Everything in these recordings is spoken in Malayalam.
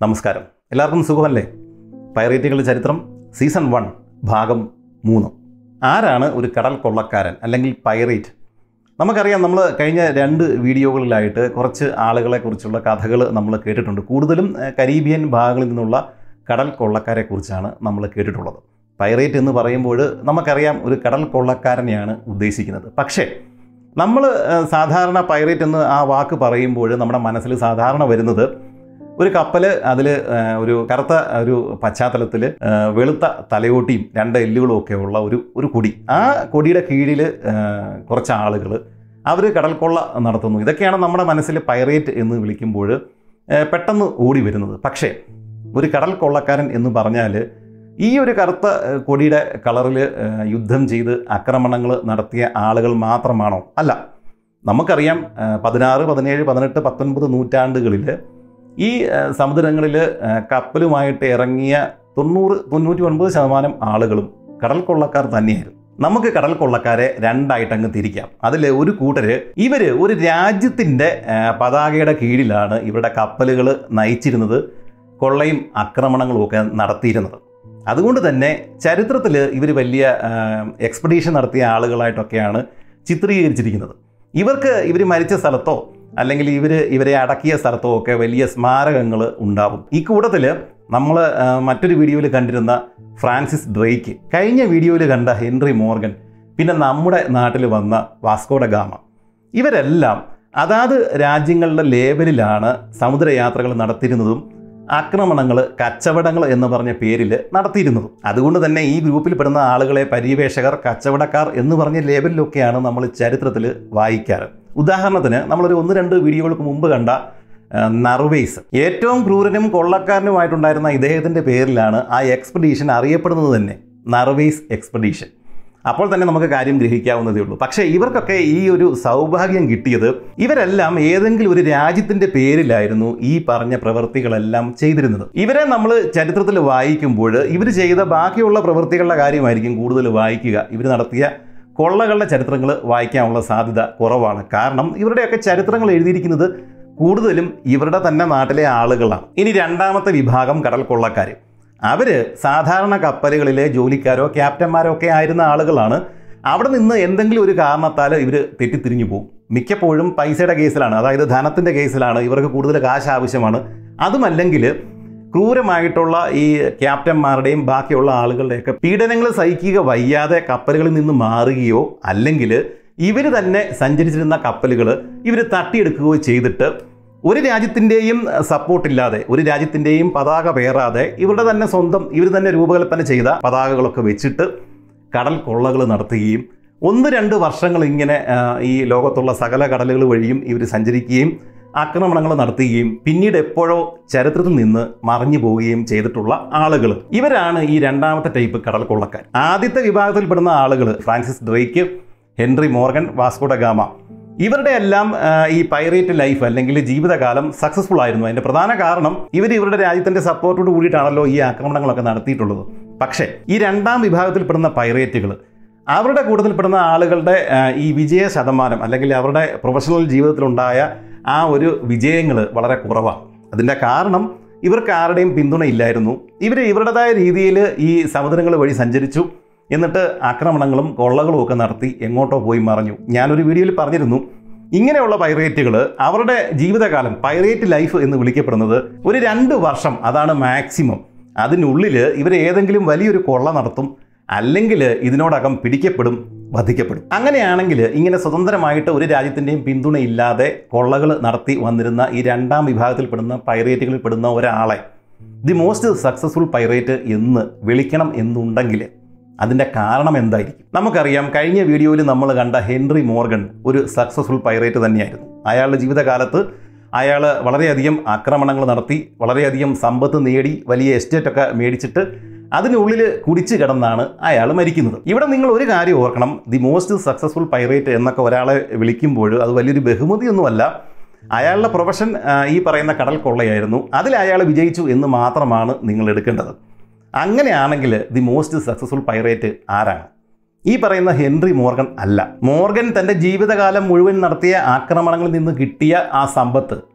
നമസ്കാരം എല്ലാവർക്കും സുഖമല്ലേ പൈറേറ്റുകളുടെ ചരിത്രം സീസൺ വൺ ഭാഗം മൂന്ന് ആരാണ് ഒരു കടൽ കൊള്ളക്കാരൻ അല്ലെങ്കിൽ പൈറേറ്റ് നമുക്കറിയാം നമ്മൾ കഴിഞ്ഞ രണ്ട് വീഡിയോകളിലായിട്ട് കുറച്ച് ആളുകളെ കുറിച്ചുള്ള കഥകൾ നമ്മൾ കേട്ടിട്ടുണ്ട് കൂടുതലും ഏഹ്, കരീബിയൻ ഭാഗങ്ങളിൽ നിന്നുള്ള കടൽ കൊള്ളക്കാരെ കുറിച്ചാണ് നമ്മൾ കേട്ടിട്ടുള്ളത് പൈറേറ്റ് എന്ന് പറയുമ്പോൾ നമുക്കറിയാം ഒരു കടൽ കൊള്ളക്കാരനെയാണ് ഉദ്ദേശിക്കുന്നത് പക്ഷേ നമ്മൾ ഏഹ്, സാധാരണ പൈറേറ്റ് എന്ന് ആ വാക്ക് പറയുമ്പോൾ നമ്മുടെ മനസ്സിൽ സാധാരണ വരുന്നത് ഒരു കപ്പൽ അതിൽ ഒരു കറുത്ത ഒരു പശ്ചാത്തലത്തിൽ വെളുത്ത തലയോട്ടിയും രണ്ട് എല്ലുകളും ഒക്കെ ഉള്ള ഒരു ഒരു കൊടി ആ കൊടിയുടെ കീഴിൽ കുറച്ച് ആളുകൾ അവർ കടൽക്കൊള്ള നടത്തുന്നു ഇതൊക്കെയാണ് നമ്മുടെ മനസ്സിൽ പൈറേറ്റ് എന്ന് വിളിക്കുമ്പോൾ ഏഹ്, പെട്ടെന്ന് ഓടി വരുന്നത് പക്ഷേ ഒരു കടൽ കൊള്ളക്കാരൻ എന്ന് പറഞ്ഞാൽ ഈ ഒരു കറുത്ത ഏഹ്, കൊടിയുടെ കളറിൽ യുദ്ധം ചെയ്ത് ആക്രമണങ്ങൾ നടത്തിയ ആളുകൾ മാത്രമാണോ അല്ല നമുക്കറിയാം ഏഹ്, പതിനാറ് പതിനേഴ് പതിനെട്ട് പത്തൊൻപത് നൂറ്റാണ്ടുകളിൽ ഈ ഏഹ്, സമുദ്രങ്ങളിൽ ഏഹ്, കപ്പലുമായിട്ട് ഇറങ്ങിയ തൊണ്ണൂറ് തൊണ്ണൂറ്റി ഒൻപത് ശതമാനം ആളുകളും കടൽ കൊള്ളക്കാർ തന്നെയായിരുന്നു നമുക്ക് കടൽ കൊള്ളക്കാരെ രണ്ടായിട്ട് അങ്ങ് തിരിക്കാം അതിൽ ഒരു കൂട്ടര് ഇവര് ഒരു രാജ്യത്തിൻ്റെ ഏഹ്, പതാകയുടെ കീഴിലാണ് ഇവരുടെ കപ്പലുകൾ നയിച്ചിരുന്നത് കൊള്ളയും ആക്രമണങ്ങളും ഒക്കെ നടത്തിയിരുന്നത് അതുകൊണ്ട് തന്നെ ചരിത്രത്തിൽ ഇവർ വലിയ എക്സ്പെഡീഷൻ നടത്തിയ ആളുകളായിട്ടൊക്കെയാണ് ചിത്രീകരിച്ചിരിക്കുന്നത് ഇവർക്ക് ഇവർ മരിച്ച സ്ഥലത്തോ അല്ലെങ്കിൽ ഇവർ ഇവരെ അടക്കിയ സ്ഥലത്തോ ഒക്കെ വലിയ സ്മാരകങ്ങൾ ഉണ്ടാവും ഈ കൂട്ടത്തിൽ നമ്മൾ മറ്റൊരു വീഡിയോയിൽ കണ്ടിരുന്ന ഫ്രാൻസിസ് ഡ്രേക്ക് കഴിഞ്ഞ വീഡിയോയിൽ കണ്ട ഹെൻറി മോർഗൻ പിന്നെ നമ്മുടെ നാട്ടിൽ വന്ന വാസ്കോഡ ഗാമ ഇവരെല്ലാം അതാത് രാജ്യങ്ങളുടെ ലേബലിലാണ് സമുദ്രയാത്രകൾ നടത്തിയിരുന്നതും ആക്രമണങ്ങൾ കച്ചവടങ്ങൾ എന്ന് പറഞ്ഞ പേരിൽ നടത്തിയിരുന്നതും അതുകൊണ്ട് തന്നെ ഈ ഗ്രൂപ്പിൽ പെടുന്ന ആളുകളെ പര്യവേഷകർ കച്ചവടക്കാർ എന്ന് പറഞ്ഞ ലേബലിലൊക്കെയാണ് നമ്മൾ ചരിത്രത്തിൽ വായിക്കാറ് ഉദാഹരണത്തിന് നമ്മളൊരു ഒന്ന് രണ്ട് വീഡിയോകൾക്ക് മുമ്പ് കണ്ട ആ, നർവേസ് ഏറ്റവും ക്രൂരനും കൊള്ളക്കാരനുമായിട്ടുണ്ടായിരുന്ന ഇദ്ദേഹത്തിൻ്റെ പേരിലാണ് ആ എക്സ്പെഡീഷൻ അറിയപ്പെടുന്നത് തന്നെ നർവേസ് എക്സ്പെഡീഷൻ അപ്പോൾ തന്നെ നമുക്ക് കാര്യം ഗ്രഹിക്കാവുന്നതേ ഉള്ളൂ പക്ഷേ ഇവർക്കൊക്കെ ഈ ഒരു സൗഭാഗ്യം കിട്ടിയത് ഇവരെല്ലാം ഏതെങ്കിലും ഒരു രാജ്യത്തിന്റെ പേരിലായിരുന്നു ഈ പറഞ്ഞ പ്രവൃത്തികളെല്ലാം ചെയ്തിരുന്നത് ഇവരെ നമ്മൾ ചരിത്രത്തിൽ വായിക്കുമ്പോൾ ഇവർ ചെയ്ത ബാക്കിയുള്ള പ്രവൃത്തികളുടെ കാര്യമായിരിക്കും കൂടുതൽ വായിക്കുക ഇവർ നടത്തിയ കൊള്ളകളുടെ ചരിത്രങ്ങൾ വായിക്കാനുള്ള സാധ്യത കുറവാണ് കാരണം ഇവരുടെയൊക്കെ ചരിത്രങ്ങൾ എഴുതിയിരിക്കുന്നത് കൂടുതലും ഇവരുടെ തന്നെ നാട്ടിലെ ആളുകളാണ് ഇനി രണ്ടാമത്തെ വിഭാഗം കടൽ കൊള്ളക്കാർ അവർ സാധാരണ കപ്പലുകളിലെ ജോലിക്കാരോ ക്യാപ്റ്റന്മാരോ ഒക്കെ ആയിരുന്ന ആളുകളാണ് അവിടെ നിന്ന് എന്തെങ്കിലും ഒരു കാരണത്താൽ ഇവർ തെറ്റിത്തിരിഞ്ഞു പോകും മിക്കപ്പോഴും പൈസയുടെ കേസിലാണ് അതായത് ധനത്തിൻ്റെ കേസിലാണ് ഇവർക്ക് കൂടുതൽ കാശ് ആവശ്യമാണ് അതുമല്ലെങ്കിൽ ക്രൂരമായിട്ടുള്ള ഈ ക്യാപ്റ്റന്മാരുടെയും ബാക്കിയുള്ള ആളുകളുടെയൊക്കെ പീഡനങ്ങൾ സഹിക്കുക വയ്യാതെ കപ്പലുകളിൽ നിന്ന് മാറുകയോ അല്ലെങ്കിൽ ഇവർ തന്നെ സഞ്ചരിച്ചിരുന്ന കപ്പലുകൾ ഇവർ തട്ടിയെടുക്കുകയോ ചെയ്തിട്ട് ഒരു രാജ്യത്തിൻ്റെയും സപ്പോർട്ടില്ലാതെ ഒരു രാജ്യത്തിൻ്റെയും പതാക പേറാതെ ഇവരുടെ തന്നെ സ്വന്തം ഇവർ തന്നെ രൂപകൽപ്പന ചെയ്ത പതാകകളൊക്കെ വെച്ചിട്ട് കടൽ കൊള്ളകൾ നടത്തുകയും ഒന്ന് രണ്ട് വർഷങ്ങൾ ഇങ്ങനെ ആ, ഈ ലോകത്തുള്ള സകല കടലുകൾ വഴിയും ഇവർ സഞ്ചരിക്കുകയും ആക്രമണങ്ങൾ നടത്തുകയും പിന്നീട് എപ്പോഴോ ചരിത്രത്തിൽ നിന്ന് മറഞ്ഞു പോവുകയും ചെയ്തിട്ടുള്ള ആളുകൾ ഇവരാണ് ഈ രണ്ടാമത്തെ ടൈപ്പ് കടൽ കൊള്ളക്കാർ ആദ്യത്തെ വിഭാഗത്തിൽപ്പെടുന്ന ആളുകൾ Francis Drake Henry Morgan Vasco da Gama ഇവരുടെ എല്ലാം ആ, ഈ പൈറേറ്റ് ലൈഫ് അല്ലെങ്കിൽ ജീവിതകാലം സക്സസ്ഫുൾ ആയിരുന്നു അതിന്റെ പ്രധാന കാരണം ഇവർ ഇവരുടെ രാജ്യത്തിന്റെ സപ്പോർട്ടോട് കൂടിയിട്ടാണല്ലോ ഈ ആക്രമണങ്ങളൊക്കെ നടത്തിയിട്ടുള്ളത് പക്ഷേ ഈ രണ്ടാം വിഭാഗത്തിൽപ്പെടുന്ന പൈറേറ്റുകൾ അവരുടെ കൂട്ടത്തിൽപ്പെടുന്ന ആളുകളുടെ ആ, ഈ വിജയ ശതമാനം അല്ലെങ്കിൽ അവരുടെ പ്രൊഫഷണൽ ജീവിതത്തിലുണ്ടായ ആ ഒരു വിജയങ്ങൾ വളരെ കുറവാണ് അതിൻ്റെ കാരണം ഇവർക്ക് ആരുടെയും പിന്തുണയില്ലായിരുന്നു ഇവർ ഇവരുടേതായ രീതിയിൽ ഈ സമുദ്രങ്ങൾ വഴി സഞ്ചരിച്ചു എന്നിട്ട് ആക്രമണങ്ങളും കൊള്ളകളും ഒക്കെ നടത്തി എങ്ങോട്ടോ പോയി മറഞ്ഞു ഞാനൊരു വീഡിയോയിൽ പറഞ്ഞിരുന്നു ഇങ്ങനെയുള്ള പൈറേറ്റുകൾ അവരുടെ ജീവിതകാലം പൈറേറ്റ് ലൈഫ് എന്ന് വിളിക്കപ്പെടുന്നത് ഒരു രണ്ട് വർഷം അതാണ് മാക്സിമം അതിനുള്ളിൽ ഇവർ ഏതെങ്കിലും വലിയൊരു കൊള്ള നടത്തും അല്ലെങ്കിൽ ഇതിനോടകം പിടിക്കപ്പെടും വധിക്കപ്പെടും അങ്ങനെയാണെങ്കിൽ ഇങ്ങനെ സ്വതന്ത്രമായിട്ട് ഒരു രാജ്യത്തിൻ്റെയും പിന്തുണയില്ലാതെ കൊള്ളകൾ നടത്തി വന്നിരുന്ന ഈ രണ്ടാം വിഭാഗത്തിൽപ്പെടുന്ന പൈറേറ്റുകളിൽ പെടുന്ന ഒരാളെ ദി മോസ്റ്റ് സക്സസ്ഫുൾ പൈറേറ്റ് എന്ന് വിളിക്കണം എന്നുണ്ടെങ്കിൽ അതിൻ്റെ കാരണം എന്തായിരിക്കും നമുക്കറിയാം കഴിഞ്ഞ വീഡിയോയിൽ നമ്മൾ കണ്ട ഹെൻറി മോർഗൻ ഒരു സക്സസ്ഫുൾ പൈറേറ്റ് തന്നെയായിരുന്നു അയാളുടെ ജീവിതകാലത്ത് അയാൾ വളരെയധികം ആക്രമണങ്ങൾ നടത്തി വളരെയധികം സമ്പത്ത് നേടി വലിയ എസ്റ്റേറ്റ് ഒക്കെ മേടിച്ചിട്ട് അതിനുള്ളിൽ കുടിച്ചു കിടന്നാണ് അയാൾ മരിക്കുന്നത് ഇവിടെ നിങ്ങൾ ഒരു കാര്യം ഓർക്കണം ദി മോസ്റ്റ് സക്സസ്ഫുൾ പൈറേറ്റ് എന്നൊക്കെ ഒരാളെ വിളിക്കുമ്പോൾ അത് വലിയൊരു ബഹുമതിയൊന്നുമല്ല അയാളുടെ പ്രൊഫഷൻ ആ, ഈ പറയുന്ന കടൽ കൊള്ളയായിരുന്നു അതിൽ അയാൾ വിജയിച്ചു എന്ന് മാത്രമാണ് നിങ്ങൾ എടുക്കേണ്ടത് അങ്ങനെയാണെങ്കിൽ ദി മോസ്റ്റ് സക്സസ്ഫുൾ പൈറേറ്റ് ആരാണ് ഈ പറയുന്ന ഹെൻറി മോർഗൻ അല്ല മോർഗൻ തൻ്റെ ജീവിതകാലം മുഴുവൻ നടത്തിയ ആക്രമണങ്ങളിൽ നിന്ന് കിട്ടിയ ആ സമ്പത്ത്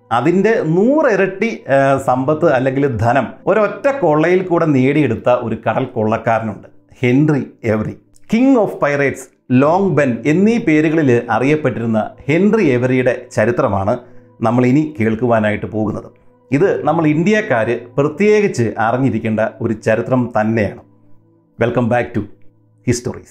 അതിൻ്റെ നൂറിരട്ടി ആ, സമ്പത്ത് അല്ലെങ്കിൽ ധനം ഒരൊറ്റ കൊള്ളയിൽ കൂടെ നേടിയെടുത്ത ഒരു കടൽ കൊള്ളക്കാരനുണ്ട് Henry Every King of Pirates Long Ben എന്നീ പേരുകളിൽ അറിയപ്പെട്ടിരുന്ന ഹെൻറി എവറിയുടെ ചരിത്രമാണ് നമ്മൾ ഇനി കേൾക്കുവാനായിട്ട് പോകുന്നത് ഇത് നമ്മൾ ഇന്ത്യക്കാർ പ്രത്യേകിച്ച് അറിഞ്ഞിരിക്കേണ്ട ഒരു ചരിത്രം തന്നെയാണ് വെൽക്കം ബാക്ക് ടു ഹിസ്റ്ററീസ്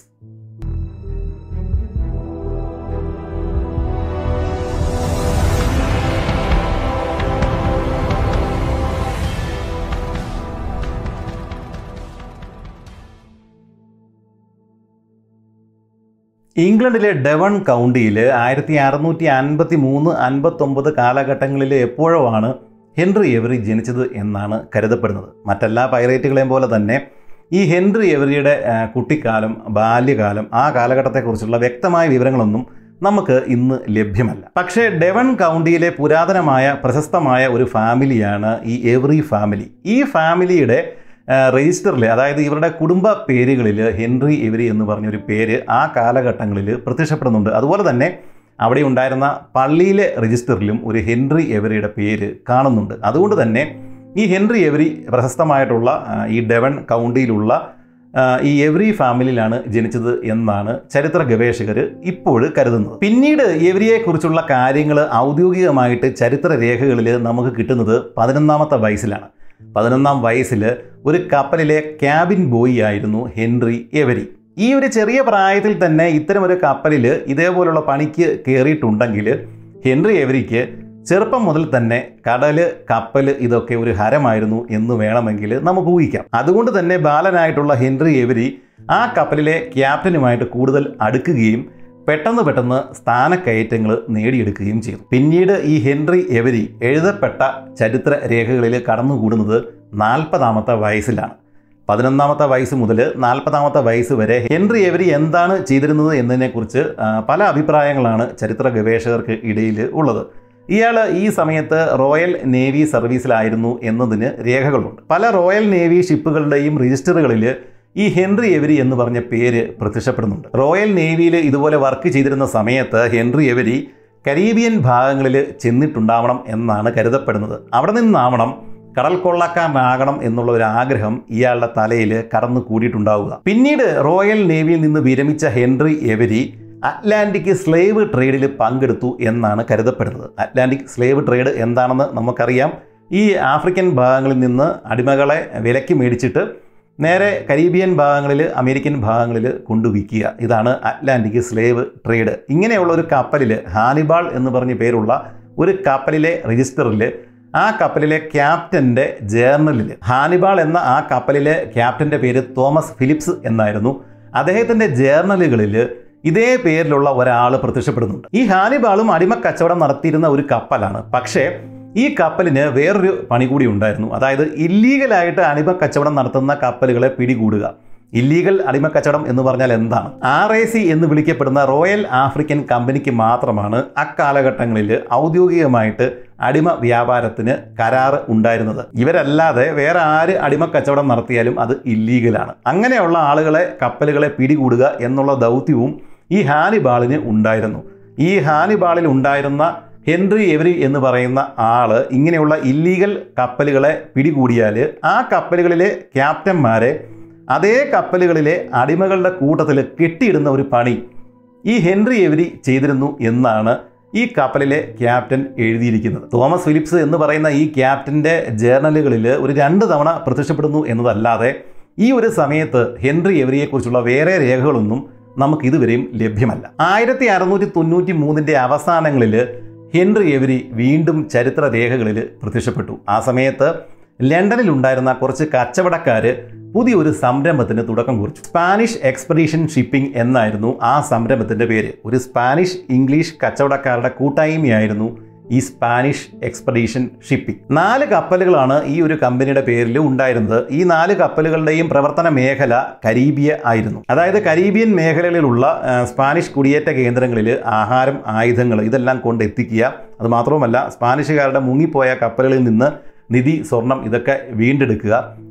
ഇംഗ്ലണ്ടിലെ ഡെവൺ കൗണ്ടിയിൽ ആയിരത്തി അറുന്നൂറ്റി അൻപത്തി മൂന്ന് അൻപത്തൊമ്പത് കാലഘട്ടങ്ങളിൽ എപ്പോഴോ ആണ് ഹെൻറി എവറി ജനിച്ചത് എന്നാണ് കരുതപ്പെടുന്നത് മറ്റെല്ലാ പൈറേറ്റുകളെയും പോലെ തന്നെ ഈ ഹെൻറി എവറിയുടെ ആ, കുട്ടിക്കാലം ബാല്യകാലം ആ കാലഘട്ടത്തെക്കുറിച്ചുള്ള വ്യക്തമായ വിവരങ്ങളൊന്നും നമുക്ക് ഇന്ന് ലഭ്യമല്ല പക്ഷേ ഡെവൺ കൗണ്ടിയിലെ പുരാതനമായ പ്രശസ്തമായ ഒരു ഫാമിലിയാണ് ഈ എവറി ഫാമിലി ഈ ഫാമിലിയുടെ രജിസ്റ്ററിൽ അതായത് ഇവരുടെ കുടുംബ പേരുകളിൽ ഹെൻറി എവരി എന്ന് പറഞ്ഞൊരു പേര് ആ കാലഘട്ടങ്ങളിൽ പ്രത്യക്ഷപ്പെടുന്നുണ്ട് അതുപോലെ തന്നെ അവിടെ ഉണ്ടായിരുന്ന പള്ളിയിലെ രജിസ്റ്ററിലും ഒരു ഹെൻറി എവരിയുടെ പേര് കാണുന്നുണ്ട് അതുകൊണ്ട് തന്നെ ഈ ഹെൻറി എവരി പ്രശസ്തമായിട്ടുള്ള ആ, ഈ ഡെവൺ കൗണ്ടിയിലുള്ള ആ, ഈ എവരി ഫാമിലിയിലാണ് ജനിച്ചത് എന്നാണ് ചരിത്ര ഗവേഷകർ ഇപ്പോൾ കരുതുന്നത് പിന്നീട് എവരിയെക്കുറിച്ചുള്ള കാര്യങ്ങൾ ഔദ്യോഗികമായിട്ട് ചരിത്ര രേഖകളിൽ നമുക്ക് കിട്ടുന്നത് പതിനൊന്നാമത്തെ വയസ്സിലാണ് പതിനൊന്നാം വയസ്സിൽ ഒരു കപ്പലിലെ ക്യാബിൻ ബോയ് ആയിരുന്നു ഹെൻറി എവരി ഈ ഒരു ചെറിയ പ്രായത്തിൽ തന്നെ ഇത്തരം ഒരു കപ്പലിൽ ഇതേപോലുള്ള പണിക്ക് കയറിയിട്ടുണ്ടെങ്കിൽ ഹെൻറി എവരിക്ക് ചെറുപ്പം മുതൽ തന്നെ കടല് കപ്പൽ ഇതൊക്കെ ഒരു ഹരമായിരുന്നു എന്ന് വേണമെങ്കിൽ നമുക്ക് ഊഹിക്കാം അതുകൊണ്ട് തന്നെ ബാലനായിട്ടുള്ള ഹെൻറി എവരി ആ കപ്പലിലെ ക്യാപ്റ്റനുമായിട്ട് കൂടുതൽ അടുക്കുകയും പെട്ടെന്ന് പെട്ടെന്ന് സ്ഥാനക്കയറ്റങ്ങൾ നേടിയെടുക്കുകയും ചെയ്തു പിന്നീട് ഈ ഹെൻറി എവരി എഴുതപ്പെട്ട ചരിത്ര രേഖകളിൽ കടന്നുകൂടുന്നത് നാൽപ്പതാമത്തെ വയസ്സിലാണ് പതിനൊന്നാമത്തെ വയസ്സ് മുതൽ നാൽപ്പതാമത്തെ വയസ്സ് വരെ ഹെൻറി എവരി എന്താണ് ചെയ്തിരുന്നത് എന്നതിനെക്കുറിച്ച് ആ, പല അഭിപ്രായങ്ങളാണ് ചരിത്ര ഗവേഷകർക്ക് ഇടയിൽ ഉള്ളത് ഇയാൾ ഈ സമയത്ത് റോയൽ നേവി സർവീസിലായിരുന്നു എന്നതിന് രേഖകളുണ്ട് പല റോയൽ നേവി ഷിപ്പുകളുടെയും രജിസ്റ്ററുകളിൽ ഈ ഹെൻറി എവരി എന്ന് പറഞ്ഞ പേര് പ്രത്യക്ഷപ്പെടുന്നുണ്ട് റോയൽ നേവിയിൽ ഇതുപോലെ വർക്ക് ചെയ്തിരുന്ന സമയത്ത് ഹെൻറി എവരി കരീബിയൻ ഭാഗങ്ങളിൽ ചെന്നിട്ടുണ്ടാവണം എന്നാണ് കരുതപ്പെടുന്നത് അവിടെ നിന്നാവണം കടൽ കൊള്ളക്കാരനാകണം എന്നുള്ള ഒരു ആഗ്രഹം ഇയാളുടെ തലയിൽ കടന്നു കൂടിയിട്ടുണ്ടാവുക പിന്നീട് റോയൽ നേവിയിൽ നിന്ന് വിരമിച്ച ഹെൻറി എവരി അറ്റ്ലാന്റിക് സ്ലേവ് ട്രേഡിൽ പങ്കെടുത്തു എന്നാണ് കരുതപ്പെടുന്നത് അറ്റ്ലാന്റിക് സ്ലേവ് ട്രേഡ് എന്താണെന്ന് നമുക്കറിയാം ഈ ആഫ്രിക്കൻ ഭാഗങ്ങളിൽ നിന്ന് അടിമകളെ വിലയ്ക്ക് മേടിച്ചിട്ട് നേരെ കരീബിയൻ ഭാഗങ്ങളിൽ അമേരിക്കൻ ഭാഗങ്ങളിൽ കൊണ്ടുവിൽക്കുക ഇതാണ് അറ്റ്ലാന്റിക് സ്ലേവ് ട്രേഡ് ഇങ്ങനെയുള്ള ഒരു കപ്പലിൽ ഹാനിബാൾ എന്ന് പറഞ്ഞ പേരുള്ള ഒരു കപ്പലിലെ രജിസ്റ്ററിൽ ആ കപ്പലിലെ ക്യാപ്റ്റൻ്റെ ജേർണലിൽ ഹാനിബാൾ എന്ന ആ കപ്പലിലെ ക്യാപ്റ്റൻ്റെ പേര് തോമസ് ഫിലിപ്സ് എന്നായിരുന്നു അദ്ദേഹത്തിൻ്റെ ജേർണലുകളിൽ ഇതേ പേരിലുള്ള ഒരാൾ പ്രത്യക്ഷപ്പെടുന്നുണ്ട് ഈ ഹാനിബാളും അടിമ കച്ചവടം നടത്തിയിരുന്ന ഒരു കപ്പലാണ് പക്ഷേ ഈ കപ്പലിന് വേറൊരു പണി കൂടി ഉണ്ടായിരുന്നു അതായത് ഇല്ലീഗലായിട്ട് അടിമ കച്ചവടം നടത്തുന്ന കപ്പലുകളെ പിടികൂടുക ഇല്ലീഗൽ അടിമ കച്ചവടം എന്ന് പറഞ്ഞാൽ എന്താണ് ആർ എ സി എന്ന് വിളിക്കപ്പെടുന്ന റോയൽ ആഫ്രിക്കൻ കമ്പനിക്ക് മാത്രമാണ് അക്കാലഘട്ടങ്ങളിൽ ഔദ്യോഗികമായിട്ട് അടിമ വ്യാപാരത്തിന് കരാറ് ഉണ്ടായിരുന്നത് ഇവരല്ലാതെ വേറെ ആര് അടിമ കച്ചവടം നടത്തിയാലും അത് ഇല്ലീഗലാണ് അങ്ങനെയുള്ള ആളുകളെ കപ്പലുകളെ പിടികൂടുക എന്നുള്ള ദൗത്യവും ഈ ഹാനിബാളിന് ഉണ്ടായിരുന്നു ഈ ഹാനിബാളിൽ ഉണ്ടായിരുന്ന ഹെൻറി എവരി എന്ന് പറയുന്ന ആള് ഇങ്ങനെയുള്ള ഇല്ലീഗൽ കപ്പലുകളെ പിടികൂടിയാൽ ആ കപ്പലുകളിലെ ക്യാപ്റ്റന്മാരെ അതേ കപ്പലുകളിലെ അടിമകളുടെ കൂട്ടത്തിൽ കെട്ടിയിടുന്ന ഒരു പണി ഈ ഹെൻറി എവരി ചെയ്തിരുന്നു എന്നാണ് ഈ കപ്പലിലെ ക്യാപ്റ്റൻ എഴുതിയിരിക്കുന്നത് തോമസ് ഫിലിപ്സ് എന്ന് പറയുന്ന ഈ ക്യാപ്റ്റൻ്റെ ജേർണലുകളിൽ ഒരു രണ്ട് തവണ പ്രത്യക്ഷപ്പെടുന്നു എന്നതല്ലാതെ ഈ ഒരു സമയത്ത് ഹെൻറി എവരിയെക്കുറിച്ചുള്ള വേറെ രേഖകളൊന്നും നമുക്ക് ഇതുവരെയും ലഭ്യമല്ല ആയിരത്തി അറുന്നൂറ്റി തൊണ്ണൂറ്റി മൂന്നിൻ്റെ അവസാനങ്ങളിൽ ഹെൻറി എവരി വീണ്ടും ചരിത്ര രേഖകളിൽ പ്രത്യക്ഷപ്പെട്ടു ആ സമയത്ത് ലണ്ടനിൽ ഉണ്ടായിരുന്ന കുറച്ച് കച്ചവടക്കാർ പുതിയൊരു സംരംഭത്തിന് തുടക്കം കുറിച്ചു സ്പാനിഷ് എക്സ്പെഡീഷൻ ഷിപ്പിംഗ് എന്നായിരുന്നു ആ സംരംഭത്തിൻ്റെ പേര് ഒരു സ്പാനിഷ് ഇംഗ്ലീഷ് കച്ചവടക്കാരുടെ കൂട്ടായ്മയായിരുന്നു ഈ സ്പാനിഷ് എക്സ്പെഡീഷൻ ഷിപ്പിംഗ് നാല് കപ്പലുകളാണ് ഈ ഒരു കമ്പനിയുടെ പേരിൽ ഉണ്ടായിരുന്നത് ഈ നാല് കപ്പലുകളുടെയും പ്രവർത്തന മേഖല കരീബിയ ആയിരുന്നു അതായത് കരീബിയൻ മേഖലകളിലുള്ള ആ, സ്പാനിഷ് കുടിയേറ്റ കേന്ദ്രങ്ങളിൽ ആഹാരം ആയുധങ്ങൾ ഇതെല്ലാം കൊണ്ട് എത്തിക്കുക അത് മാത്രവുമല്ല സ്പാനിഷുകാരുടെ മുങ്ങിപ്പോയ കപ്പലുകളിൽ നിന്ന് നിധി സ്വർണം ഇതൊക്കെ വീണ്ടെടുക്കുക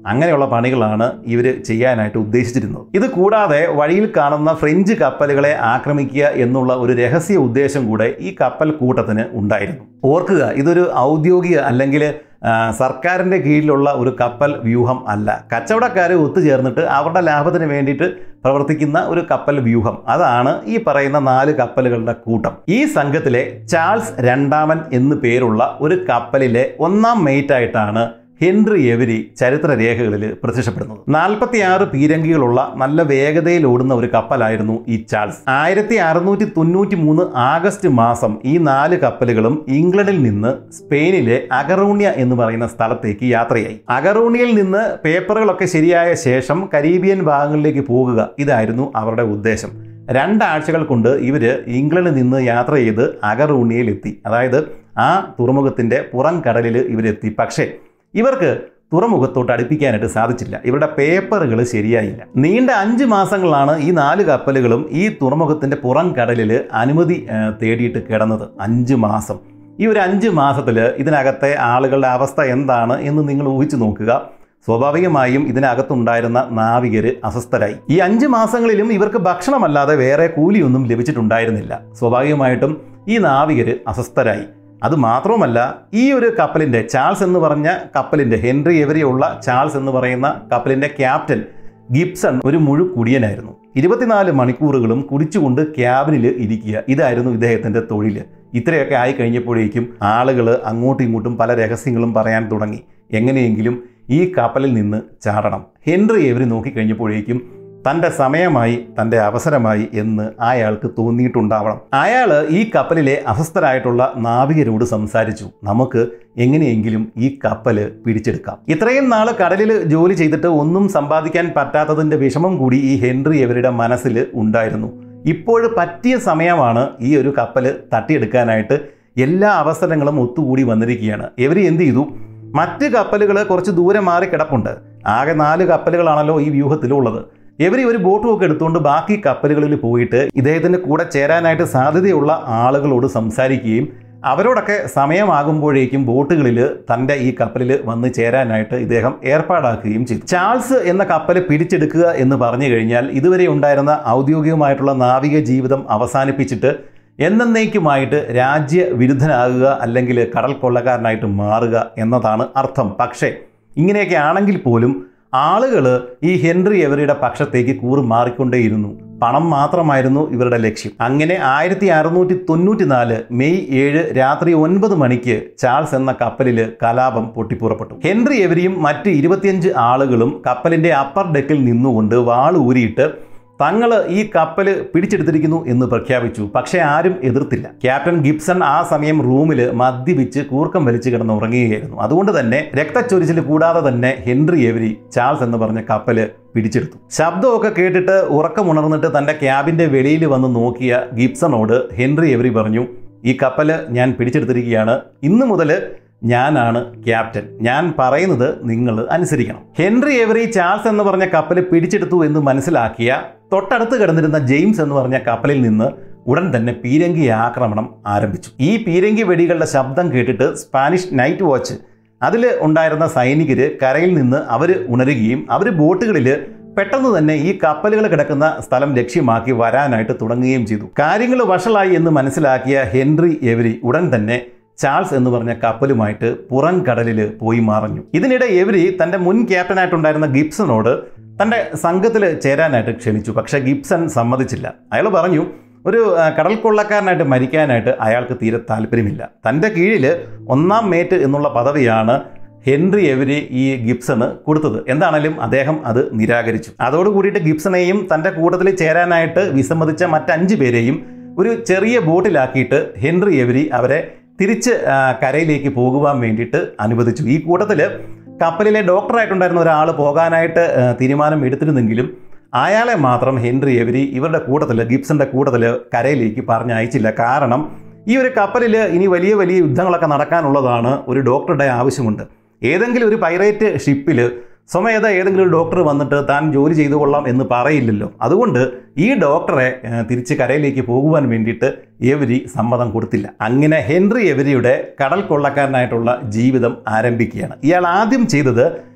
അങ്ങനെയുള്ള പണികളാണ് ഇവർ ചെയ്യാനായിട്ട് ഉദ്ദേശിച്ചിരുന്നത് ഇത് കൂടാതെ വഴിയിൽ കാണുന്ന ഫ്രഞ്ച് കപ്പലുകളെ ആക്രമിക്കുക എന്നുള്ള ഒരു രഹസ്യ ഉദ്ദേശം കൂടെ ഈ കപ്പൽ കൂട്ടത്തിന് ഉണ്ടായിരുന്നു ഓർക്കുക ഇതൊരു ഔദ്യോഗിക അല്ലെങ്കിൽ ആ, സർക്കാരിൻ്റെ കീഴിലുള്ള ഒരു കപ്പൽ വ്യൂഹം അല്ല കച്ചവടക്കാർ ഒത്തുചേർന്നിട്ട് അവരുടെ ലാഭത്തിന് വേണ്ടിയിട്ട് പ്രവർത്തിക്കുന്ന ഒരു കപ്പൽ വ്യൂഹം അതാണ് ഈ പറയുന്ന നാല് കപ്പലുകളുടെ കൂട്ടം ഈ സംഘത്തിലെ ചാൾസ് രണ്ടാമൻ എന്നു പേരുള്ള ഒരു കപ്പലിലെ ഒന്നാം മേറ്റായിട്ടാണ് ഹെൻറി എവരി ചരിത്രരേഖകളിൽ പ്രത്യക്ഷപ്പെടുന്നത് നാൽപ്പത്തിയാറ് പീരങ്കികളുള്ള നല്ല വേഗതയിൽ ഓടുന്ന ഒരു കപ്പലായിരുന്നു ഈ ചാൾസ് ആയിരത്തി അറുന്നൂറ്റി തൊണ്ണൂറ്റി മൂന്ന് ആഗസ്റ്റ് മാസം ഈ നാല് കപ്പലുകളും ഇംഗ്ലണ്ടിൽ നിന്ന് സ്പെയിനിലെ അഗറൂണ്യ എന്ന് പറയുന്ന സ്ഥലത്തേക്ക് യാത്രയായി അഗറൂണിയയിൽ നിന്ന് പേപ്പറുകളൊക്കെ ശരിയായ ശേഷം കരീബിയൻ ഭാഗങ്ങളിലേക്ക് പോകുക ഇതായിരുന്നു അവരുടെ ഉദ്ദേശം രണ്ടാഴ്ചകൾ കൊണ്ട് ഇവർ ഇംഗ്ലണ്ടിൽ നിന്ന് യാത്ര ചെയ്ത് അഗറൂണിയയിലെത്തി അതായത് ആ തുറമുഖത്തിൻ്റെ പുറം കടലിൽ ഇവരെത്തി പക്ഷേ ഇവർക്ക് തുറമുഖത്തോട്ട് അടുപ്പിക്കാനായിട്ട് സാധിച്ചില്ല ഇവരുടെ പേപ്പറുകൾ ശരിയായില്ല നീണ്ട അഞ്ച് മാസങ്ങളാണ് ഈ നാല് കപ്പലുകളും ഈ തുറമുഖത്തിൻ്റെ പുറം കടലിൽ അനുമതി ആ, തേടിയിട്ട് കിടന്നത് അഞ്ച് മാസം ഈ ഒരു അഞ്ച് മാസത്തിൽ ഇതിനകത്തെ ആളുകളുടെ അവസ്ഥ എന്താണ് എന്ന് നിങ്ങൾ ഊഹിച്ചു നോക്കുക സ്വാഭാവികമായും ഇതിനകത്തുണ്ടായിരുന്ന നാവികര് അസ്വസ്ഥരായി ഈ അഞ്ച് മാസങ്ങളിലും ഇവർക്ക് ഭക്ഷണമല്ലാതെ വേറെ കൂലിയൊന്നും ലഭിച്ചിട്ടുണ്ടായിരുന്നില്ല സ്വാഭാവികമായിട്ടും ഈ നാവികര് അസ്വസ്ഥരായി അത് മാത്രവുമല്ല ഈ ഒരു കപ്പലിൻ്റെ ചാൾസ് എന്ന് പറഞ്ഞ കപ്പലിൻ്റെ ഹെൻറി എവരെയുള്ള ചാൾസ് എന്ന് പറയുന്ന കപ്പലിൻ്റെ ക്യാപ്റ്റൻ ഗിബ്സൺ ഒരു മുഴുക്കുടിയനായിരുന്നു ഇരുപത്തിനാല് മണിക്കൂറുകളും കുടിച്ചുകൊണ്ട് ക്യാബിനിൽ ഇരിക്കുക ഇതായിരുന്നു ഇദ്ദേഹത്തിൻ്റെ തൊഴിൽ ഇത്രയൊക്കെ ആയി കഴിഞ്ഞപ്പോഴേക്കും ആളുകൾ അങ്ങോട്ടും ഇങ്ങോട്ടും പല രഹസ്യങ്ങളും പറയാൻ തുടങ്ങി എങ്ങനെയെങ്കിലും ഈ കപ്പലിൽ നിന്ന് ചാടണം ഹെൻറി എവരി നോക്കിക്കഴിഞ്ഞപ്പോഴേക്കും തൻ്റെ സമയമായി തൻ്റെ അവസരമായി എന്ന് അയാൾക്ക് തോന്നിയിട്ടുണ്ടാവണം അയാൾ ഈ കപ്പലിലെ അസ്വസ്ഥരായിട്ടുള്ള നാവികരോട് സംസാരിച്ചു നമുക്ക് എങ്ങനെയെങ്കിലും ഈ കപ്പൽ പിടിച്ചെടുക്കാം ഇത്രയും നാൾ കടലിൽ ജോലി ചെയ്തിട്ട് ഒന്നും സമ്പാദിക്കാൻ പറ്റാത്തതിൻ്റെ വിഷമം കൂടി ഈ ഹെൻറി എവരുടെ മനസ്സിൽ ഉണ്ടായിരുന്നു ഇപ്പോൾ പറ്റിയ സമയമാണ് ഈ ഒരു കപ്പൽ തട്ടിയെടുക്കാനായിട്ട് എല്ലാ അവസരങ്ങളും ഒത്തുകൂടി വന്നിരിക്കുകയാണ് ഇവർ എന്ത് ചെയ്തു മറ്റ് കപ്പലുകൾ കുറച്ച് ദൂരെ മാറി കിടപ്പുണ്ട് ആകെ നാല് കപ്പലുകളാണല്ലോ ഈ വ്യൂഹത്തിലുള്ളത് ഇവർ ഒരു ബോട്ടും ഒക്കെ എടുത്തുകൊണ്ട് ബാക്കി കപ്പലുകളിൽ പോയിട്ട് ഇദ്ദേഹത്തിൻ്റെ കൂടെ ചേരാനായിട്ട് സാധ്യതയുള്ള ആളുകളോട് സംസാരിക്കുകയും അവരോടൊക്കെ സമയമാകുമ്പോഴേക്കും ബോട്ടുകളിൽ തൻ്റെ ഈ കപ്പലിൽ വന്ന് ചേരാനായിട്ട് ഇദ്ദേഹം ഏർപ്പാടാക്കുകയും ചെയ്തു ചാൾസ് എന്ന കപ്പൽ പിടിച്ചെടുക്കുക എന്ന് പറഞ്ഞു കഴിഞ്ഞാൽ ഇതുവരെ ഉണ്ടായിരുന്ന ഔദ്യോഗികമായിട്ടുള്ള നാവിക ജീവിതം അവസാനിപ്പിച്ചിട്ട് എന്നേക്കുമായിട്ട് രാജ്യവിരുദ്ധനാകുക അല്ലെങ്കിൽ കടൽ കൊള്ളക്കാരനായിട്ട് മാറുക എന്നതാണ് അർത്ഥം പക്ഷേ ഇങ്ങനെയൊക്കെ ആണെങ്കിൽ പോലും ആളുകൾ ഈ ഹെൻറി എവരിയുടെ പക്ഷത്തേക്ക് കൂറ് മാറിക്കൊണ്ടേയിരുന്നു പണം മാത്രമായിരുന്നു ഇവരുടെ ലക്ഷ്യം അങ്ങനെ ആയിരത്തി അറുന്നൂറ്റി തൊണ്ണൂറ്റി നാല് മെയ് ഏഴ് രാത്രി ഒൻപത് മണിക്ക് ചാൾസ് എന്ന കപ്പലിൽ കലാപം പൊട്ടിപ്പുറപ്പെട്ടു ഹെൻറി എവരിയും മറ്റ് ഇരുപത്തിയഞ്ച് ആളുകളും കപ്പലിന്റെ അപ്പർ ഡെക്കിൽ നിന്നുകൊണ്ട് വാൾ ഊരിയിട്ട് തങ്ങൾ ഈ കപ്പൽ പിടിച്ചെടുത്തിരിക്കുന്നു എന്ന് പ്രഖ്യാപിച്ചു പക്ഷേ ആരും എതിർത്തില്ല ക്യാപ്റ്റൻ ഗിബ്സൺ ആ സമയം റൂമിൽ മദ്യപിച്ച് കൂർക്കം വലിച്ചു കിടന്ന് ഉറങ്ങുകയായിരുന്നു അതുകൊണ്ട് തന്നെ രക്തച്ചൊരിച്ചിൽ കൂടാതെ തന്നെ ഹെൻറി എവരി ചാൾസ് എന്ന് പറഞ്ഞ കപ്പൽ പിടിച്ചെടുത്തു ശബ്ദമൊക്കെ കേട്ടിട്ട് ഉറക്കമുണർന്നിട്ട് തൻ്റെ ക്യാബിൻ്റെ വെളിയിൽ വന്ന് നോക്കിയ ഗിബ്സണോട് ഹെൻറി എവരി പറഞ്ഞു ഈ കപ്പൽ ഞാൻ പിടിച്ചെടുത്തിരിക്കുകയാണ് ഇന്ന് മുതൽ ഞാനാണ് ക്യാപ്റ്റൻ ഞാൻ പറയുന്നത് നിങ്ങൾ അനുസരിക്കണം ഹെൻറി എവറി ചാൾസ് എന്ന് പറഞ്ഞ കപ്പൽ പിടിച്ചെടുത്തു എന്ന് മനസ്സിലാക്കിയ തൊട്ടടുത്ത് കിടന്നിരുന്ന ജെയിംസ് എന്ന് പറഞ്ഞ കപ്പലിൽ നിന്ന് ഉടൻ തന്നെ പീരങ്കി ആക്രമണം ആരംഭിച്ചു ഈ പീരങ്കി വെടികളുടെ ശബ്ദം കേട്ടിട്ട് സ്പാനിഷ് നൈറ്റ് വാച്ച് അതിൽ ഉണ്ടായിരുന്ന സൈനികർ കരയിൽ നിന്ന് അവർ ഉണരുകയും അവർ ബോട്ടുകളിൽ പെട്ടെന്ന് തന്നെ ഈ കപ്പലുകൾ കിടക്കുന്ന സ്ഥലം ലക്ഷ്യമാക്കി വരാനായിട്ട് തുടങ്ങുകയും ചെയ്തു കാര്യങ്ങൾ വഷളായി എന്ന് മനസ്സിലാക്കിയ ഹെൻറി എവരി ഉടൻ തന്നെ ചാൾസ് എന്ന് പറഞ്ഞ കപ്പലുമായിട്ട് പുറം കടലിൽ പോയി മറഞ്ഞു ഇതിനിടെ എവരി തൻ്റെ മുൻ ക്യാപ്റ്റനായിട്ടുണ്ടായിരുന്ന ഗിബ്സണോട് തൻ്റെ സംഘത്തിൽ ചേരാനായിട്ട് ക്ഷണിച്ചു പക്ഷേ ഗിബ്സൺ സമ്മതിച്ചില്ല അയാൾ പറഞ്ഞു ഒരു ആ, കടൽ കൊള്ളക്കാരനായിട്ട് മരിക്കാനായിട്ട് അയാൾക്ക് തീരെ താല്പര്യമില്ല തൻ്റെ കീഴിൽ ഒന്നാം മേറ്റ് എന്നുള്ള പദവിയാണ് ഹെൻറി എവരി ഈ ഗിബ്സണ് കൊടുത്തത് എന്താണേലും അദ്ദേഹം അത് നിരാകരിച്ചു അതോടുകൂടിയിട്ട് ഗിബ്സണെയും തൻ്റെ കൂട്ടത്തിൽ ചേരാനായിട്ട് വിസമ്മതിച്ച മറ്റഞ്ച് പേരെയും ഒരു ചെറിയ ബോട്ടിലാക്കിയിട്ട് ഹെൻറി എവരി അവരെ തിരിച്ച് ആ, കരയിലേക്ക് പോകുവാൻ വേണ്ടിയിട്ട് അനുവദിച്ചു ഈ കൂട്ടത്തിൽ കപ്പലിലെ ഡോക്ടറായിട്ടുണ്ടായിരുന്ന ഒരാൾ പോകാനായിട്ട് ആ, തീരുമാനം എടുത്തിരുന്നെങ്കിലും അയാളെ മാത്രം ഹെൻറി എവരി ഇവരുടെ കൂട്ടത്തിൽ ഗിബ്സന്റെ കൂട്ടത്തിൽ കരയിലേക്ക് പറഞ്ഞയച്ചില്ല കാരണം ഈ ഒരു കപ്പലിൽ ഇനി വലിയ വലിയ യുദ്ധങ്ങളൊക്കെ നടക്കാനുള്ളതാണ് ഒരു ഡോക്ടറുടെ ആവശ്യമുണ്ട് ഏതെങ്കിലും ഒരു പൈറേറ്റ് ഷിപ്പിൽ സ്വമേധ ഏതെങ്കിലും ഒരു ഡോക്ടർ വന്നിട്ട് താൻ ജോലി ചെയ്തു കൊള്ളാം എന്ന് പറയില്ലല്ലോ അതുകൊണ്ട് ഈ ഡോക്ടറെ ഏഹ്, തിരിച്ച് കരയിലേക്ക് പോകുവാൻ വേണ്ടിയിട്ട് എവരി സമ്മതം കൊടുത്തില്ല അങ്ങനെ ഹെൻറി എവരിയുടെ കടൽ കൊള്ളക്കാരനായിട്ടുള്ള ജീവിതം ആരംഭിക്കുകയാണ് ഇയാൾ ആദ്യം ചെയ്തത്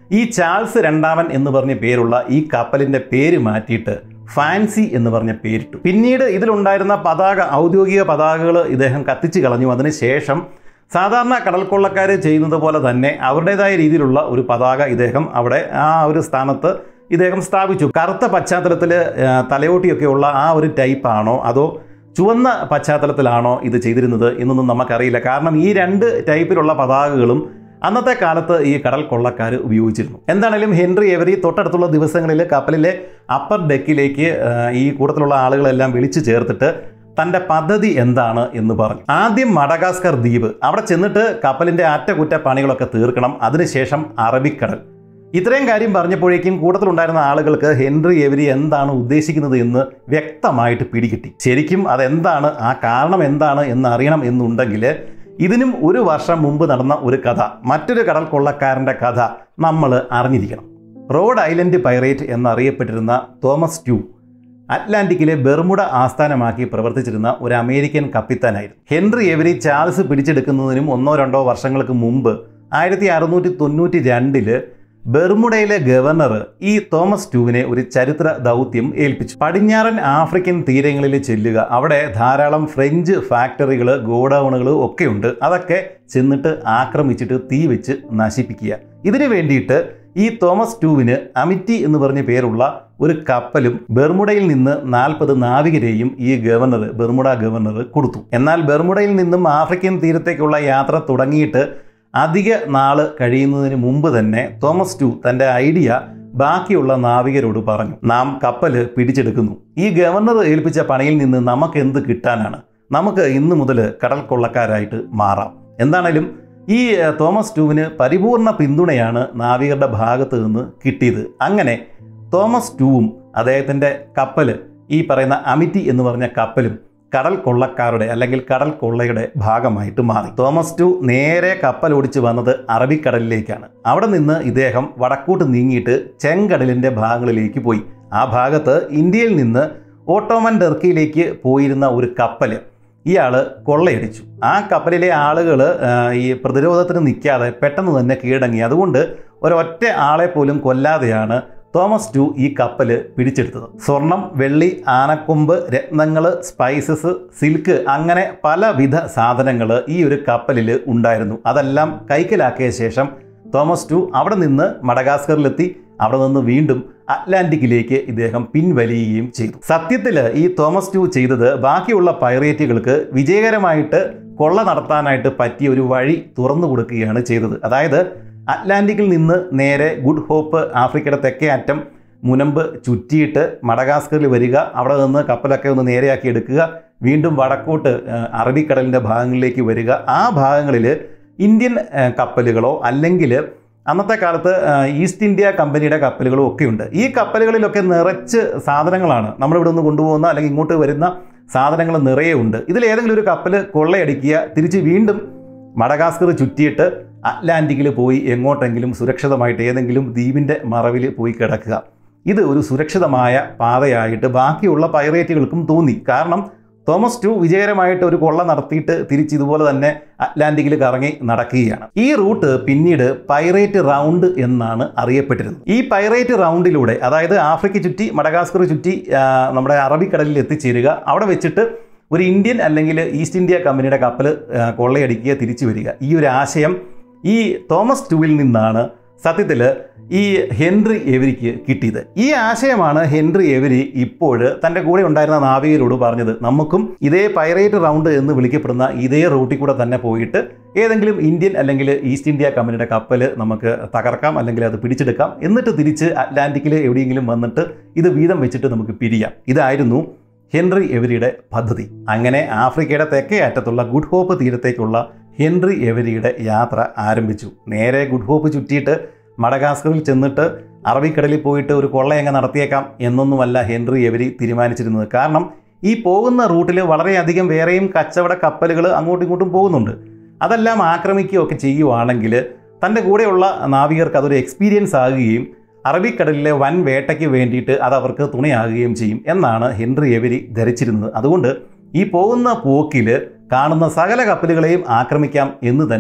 ഈ ചാൾസ് രണ്ടാമൻ എന്ന് പറഞ്ഞ പേരുള്ള ഈ കപ്പലിൻ്റെ പേര് മാറ്റിയിട്ട് ഫാൻസി എന്ന് പറഞ്ഞ പേരിട്ടു പിന്നീട് ഇതിലുണ്ടായിരുന്ന പതാക ഔദ്യോഗിക പതാകകൾ ഇദ്ദേഹം കത്തിച്ചു കളഞ്ഞു അതിനുശേഷം സാധാരണ കടൽക്കൊള്ളക്കാർ ചെയ്യുന്നത് പോലെ തന്നെ അവരുടേതായ രീതിയിലുള്ള ഒരു പതാക ഇദ്ദേഹം അവിടെ ആ ഒരു സ്ഥാനത്ത് ഇദ്ദേഹം സ്ഥാപിച്ചു കറുത്ത പശ്ചാത്തലത്തിൽ തലയോട്ടിയൊക്കെയുള്ള ആ ഒരു ടൈപ്പാണോ അതോ ചുവന്ന പശ്ചാത്തലത്തിലാണോ ഇത് ചെയ്തിരുന്നത് എന്നൊന്നും നമുക്കറിയില്ല കാരണം ഈ രണ്ട് ടൈപ്പിലുള്ള പതാകകളും അന്നത്തെ കാലത്ത് ഈ കടൽ കൊള്ളക്കാർ ഉപയോഗിച്ചിരുന്നു എന്താണേലും ഹെൻറി എവരി തൊട്ടടുത്തുള്ള ദിവസങ്ങളിൽ കപ്പലിലെ അപ്പർ ഡെക്കിലേക്ക് ആ, ഈ കൂട്ടത്തിലുള്ള ആളുകളെല്ലാം വിളിച്ചു ചേർത്തിട്ട് തൻ്റെ പദ്ധതി എന്താണ് എന്ന് പറഞ്ഞു ആദ്യം മഡഗാസ്കർ ദ്വീപ് അവിടെ ചെന്നിട്ട് കപ്പലിൻ്റെ അറ്റകുറ്റ പണികളൊക്കെ തീർക്കണം അതിനുശേഷം അറബിക്കടൽ ഇത്രയും കാര്യം പറഞ്ഞപ്പോഴേക്കും കൂട്ടത്തിലുണ്ടായിരുന്ന ആളുകൾക്ക് ഹെൻറി എവരി എന്താണ് ഉദ്ദേശിക്കുന്നത് എന്ന് വ്യക്തമായിട്ട് പിടികിട്ടി ശരിക്കും അതെന്താണ് ആ കാരണം എന്താണ് എന്ന് അറിയണം എന്നുണ്ടെങ്കിൽ ഇതിനും ഒരു വർഷം മുമ്പ് നടന്ന ഒരു കഥ മറ്റൊരു കടൽ കൊള്ളക്കാരൻ്റെ കഥ നമ്മൾ അറിഞ്ഞിരിക്കണം റോഡ് ഐലൻഡ് പൈറേറ്റ് എന്നറിയപ്പെട്ടിരുന്ന തോമസ് ട്യൂ അറ്റ്ലാന്റിക്കിലെ ബെർമുഡ ആസ്ഥാനമാക്കി പ്രവർത്തിച്ചിരുന്ന ഒരു അമേരിക്കൻ കപ്പിത്താനായിരുന്നു ഹെൻറി എവരി ചാൾസ് പിടിച്ചെടുക്കുന്നതിനും ഒന്നോ രണ്ടോ വർഷങ്ങൾക്ക് മുമ്പ് ആയിരത്തി അറുന്നൂറ്റി തൊണ്ണൂറ്റി രണ്ടില് ബെർമുഡയിലെ ഗവർണർ ഈ തോമസ് ട്യൂവിനെ ഒരു ചരിത്ര ദൗത്യം ഏൽപ്പിച്ചു പടിഞ്ഞാറൻ ആഫ്രിക്കൻ തീരങ്ങളിൽ ചെല്ലുക അവിടെ ധാരാളം ഫ്രഞ്ച് ഫാക്ടറികൾ ഗോഡൗണുകൾ ഒക്കെയുണ്ട് അതൊക്കെ ചെന്നിട്ട് ആക്രമിച്ചിട്ട് തീ വെച്ച് നശിപ്പിക്കുക ഇതിനു വേണ്ടിയിട്ട് ഈ തോമസ് ട്യൂവിന് അമിറ്റി എന്ന് പറഞ്ഞ പേരുള്ള ഒരു കപ്പലും ബെർമുഡയിൽ നിന്ന് നാൽപ്പത് നാവികരെയും ഈ ഗവർണർ ബെർമുഡ ഗവർണർ കൊടുത്തു എന്നാൽ ബെർമുഡയിൽ നിന്നും ആഫ്രിക്കൻ തീരത്തേക്കുള്ള യാത്ര തുടങ്ങിയിട്ട് അധിക നാള് കഴിയുന്നതിന് മുമ്പ് തന്നെ തോമസ് ടു തൻ്റെ ഐഡിയ ബാക്കിയുള്ള നാവികരോട് പറഞ്ഞു നാം കപ്പല് പിടിച്ചെടുക്കുന്നു ഈ ഗവർണർ ഏൽപ്പിച്ച പണിയിൽ നിന്ന് നമുക്ക് എന്ത് കിട്ടാനാണ് നമുക്ക് ഇന്നു മുതൽ കടൽ കൊള്ളക്കാരായിട്ട് മാറാം എന്താണേലും ഈ ഏഹ്, തോമസ് ടൂവിന് പരിപൂർണ പിന്തുണയാണ് നാവികരുടെ ഭാഗത്ത് നിന്ന് കിട്ടിയത് അങ്ങനെ തോമസ് ടൂവും അദ്ദേഹത്തിൻ്റെ കപ്പൽ ഈ പറയുന്ന അമിറ്റി എന്ന് പറഞ്ഞ കപ്പലും കടൽ കൊള്ളക്കാരുടെ അല്ലെങ്കിൽ കടൽ കൊള്ളയുടെ ഭാഗമായിട്ട് മാറി തോമസ് ടു നേരെ കപ്പൽ ഓടിച്ച് വന്നത് അറബിക്കടലിലേക്കാണ് അവിടെ നിന്ന് ഇദ്ദേഹം വടക്കോട്ട് നീങ്ങിയിട്ട് ചെങ്കടലിൻ്റെ ഭാഗങ്ങളിലേക്ക് പോയി ആ ഭാഗത്ത് ഇന്ത്യയിൽ നിന്ന് ഓട്ടോമൻ ടർക്കിയിലേക്ക് പോയിരുന്ന ഒരു കപ്പൽ ഇയാൾ കൊള്ളയടിച്ചു ആ കപ്പലിലെ ആളുകൾ ഈ പ്രതിരോധത്തിന് നിൽക്കാതെ പെട്ടെന്ന് തന്നെ കീഴടങ്ങി അതുകൊണ്ട് ഒരൊറ്റ ആളെ പോലും കൊല്ലാതെയാണ് തോമസ് ടു ഈ കപ്പൽ പിടിച്ചെടുത്തത് സ്വർണം വെള്ളി ആനക്കൊമ്പ് രത്നങ്ങൾ സ്പൈസസ് സിൽക്ക് അങ്ങനെ പലവിധ സാധനങ്ങൾ ഈ ഒരു കപ്പലിൽ ഉണ്ടായിരുന്നു അതെല്ലാം കൈക്കലാക്കിയ ശേഷം തോമസ് ടു അവിടെ നിന്ന് മഡഗാസ്കറിലെത്തി അവിടെ നിന്ന് വീണ്ടും അറ്റ്ലാന്റിക്കിലേക്ക് ഇദ്ദേഹം പിൻവലിയുകയും ചെയ്തു സത്യത്തിൽ ഈ തോമസ് ടു ചെയ്തത് ബാക്കിയുള്ള പൈറേറ്റുകൾക്ക് വിജയകരമായിട്ട് കൊള്ള നടത്താനായിട്ട് പറ്റിയ ഒരു വഴി തുറന്നു കൊടുക്കുകയാണ് ചെയ്തത് അതായത് അറ്റ്ലാന്റിക്കിൽ നിന്ന് നേരെ ഗുഡ് ഹോപ്പ് ആഫ്രിക്കയുടെ തെക്കേ അറ്റം മുനമ്പ് ചുറ്റിയിട്ട് മഡഗാസ്കറിൽ വരിക അവിടെ നിന്ന് കപ്പലൊക്കെ ഒന്ന് നേരെയാക്കി എടുക്കുക വീണ്ടും വടക്കോട്ട് ആ, അറബിക്കടലിൻ്റെ ഭാഗങ്ങളിലേക്ക് വരിക ആ ഭാഗങ്ങളിൽ ഇന്ത്യൻ ആ, കപ്പലുകളോ അല്ലെങ്കിൽ അന്നത്തെ കാലത്ത് ആ, ഈസ്റ്റ് ഇന്ത്യ കമ്പനിയുടെ കപ്പലുകളും ഒക്കെ ഉണ്ട് ഈ കപ്പലുകളിലൊക്കെ നിറച്ച് സാധനങ്ങളാണ് നമ്മളിവിടെ നിന്ന് കൊണ്ടുപോകുന്ന അല്ലെങ്കിൽ ഇങ്ങോട്ട് വരുന്ന സാധനങ്ങൾ നിറയെ ഉണ്ട് ഇതിൽ ഏതെങ്കിലും ഒരു കപ്പൽ കൊള്ളയടിക്കുക തിരിച്ച് വീണ്ടും മഡഗാസ്കർ ചുറ്റിയിട്ട് അറ്റ്ലാന്റിക്കിൽ പോയി എങ്ങോട്ടെങ്കിലും സുരക്ഷിതമായിട്ട് ഏതെങ്കിലും ദ്വീപിൻ്റെ മറവിൽ പോയി കിടക്കുക ഇത് ഒരു സുരക്ഷിതമായ പാതയായിട്ട് ബാക്കിയുള്ള പൈറേറ്റുകൾക്കും തോന്നി കാരണം തോമസ് ടു വിജയകരമായിട്ട് ഒരു കൊള്ള നടത്തിയിട്ട് തിരിച്ച് ഇതുപോലെ തന്നെ അറ്റ്ലാന്റിക്കിൽ കറങ്ങി നടക്കുകയാണ് ഈ റൂട്ട് പിന്നീട് പൈറേറ്റ് റൗണ്ട് എന്നാണ് അറിയപ്പെട്ടിരുന്നത് ഈ പൈറേറ്റ് റൗണ്ടിലൂടെ അതായത് ആഫ്രിക്ക ചുറ്റി മഡഗാസ്കർ ചുറ്റി ആ, നമ്മുടെ അറബിക്കടലിൽ എത്തിച്ചേരുക അവിടെ വെച്ചിട്ട് ഒരു ഇന്ത്യൻ അല്ലെങ്കിൽ ഈസ്റ്റ് ഇന്ത്യ കമ്പനിയുടെ കപ്പൽ ആ, കൊള്ളയടിക്കുക തിരിച്ചു വരിക ഈ ഒരു ആശയം ഈ തോമസ് ടുവിൽ നിന്നാണ് സത്യത്തിൽ ഈ ഹെൻറി എവരിക്ക് കിട്ടിയത് ഈ ആശയമാണ് ഹെൻറി എവരി ഇപ്പോൾ തൻ്റെ കൂടെ ഉണ്ടായിരുന്ന നാവികരോട് പറഞ്ഞത് നമുക്കും ഇതേ പൈറേറ്റ് റൗണ്ട് എന്ന് വിളിക്കപ്പെടുന്ന ഇതേ റൂട്ടിൽ കൂടെ തന്നെ പോയിട്ട് ഏതെങ്കിലും ഇന്ത്യൻ അല്ലെങ്കിൽ ഈസ്റ്റ് ഇന്ത്യ കമ്പനിയുടെ കപ്പൽ നമുക്ക് തകർക്കാം അല്ലെങ്കിൽ അത് പിടിച്ചെടുക്കാം എന്നിട്ട് തിരിച്ച് അറ്റ്ലാന്റിക്കിൽ എവിടെയെങ്കിലും വന്നിട്ട് ഇത് വീതം വെച്ചിട്ട് നമുക്ക് പിരിയാം ഇതായിരുന്നു ഹെൻറി എവരിയുടെ പദ്ധതി അങ്ങനെ ആഫ്രിക്കയുടെ തെക്കേ അറ്റത്തുള്ള ഗുഡ് ഹോപ്പ് തീരത്തേക്കുള്ള ഹെൻറി എവരിയുടെ യാത്ര ആരംഭിച്ചു നേരെ ഗുഡ് ഹോപ്പ് ചുറ്റിയിട്ട് മഡഗാസ്കറിൽ ചെന്നിട്ട് അറബിക്കടലിൽ പോയിട്ട് ഒരു കൊള്ളയങ്ങ് നടത്തിയേക്കാം എന്നൊന്നുമല്ല ഹെൻറി എവരി തീരുമാനിച്ചിരുന്നത് കാരണം ഈ പോകുന്ന റൂട്ടിൽ വളരെയധികം വേറെയും കച്ചവട കപ്പലുകൾ അങ്ങോട്ടും ഇങ്ങോട്ടും പോകുന്നുണ്ട് അതെല്ലാം ആക്രമിക്കുകയൊക്കെ ചെയ്യുവാണെങ്കിൽ തൻ്റെ കൂടെയുള്ള നാവികർക്ക് അതൊരു എക്സ്പീരിയൻസ് ആകുകയും അറബിക്കടലിലെ വൻ വേട്ടയ്ക്ക് വേണ്ടിയിട്ട് അത് അവർക്ക് തുണയാകുകയും ചെയ്യും എന്നാണ് ഹെൻറി എവരി ധരിച്ചിരുന്നത് അതുകൊണ്ട് ഈ പോകുന്ന പോക്കിൽ കാണുന്ന സകല കപ്പലുകളെയും ആക്രമിക്കാം എന്ന് തന്നെ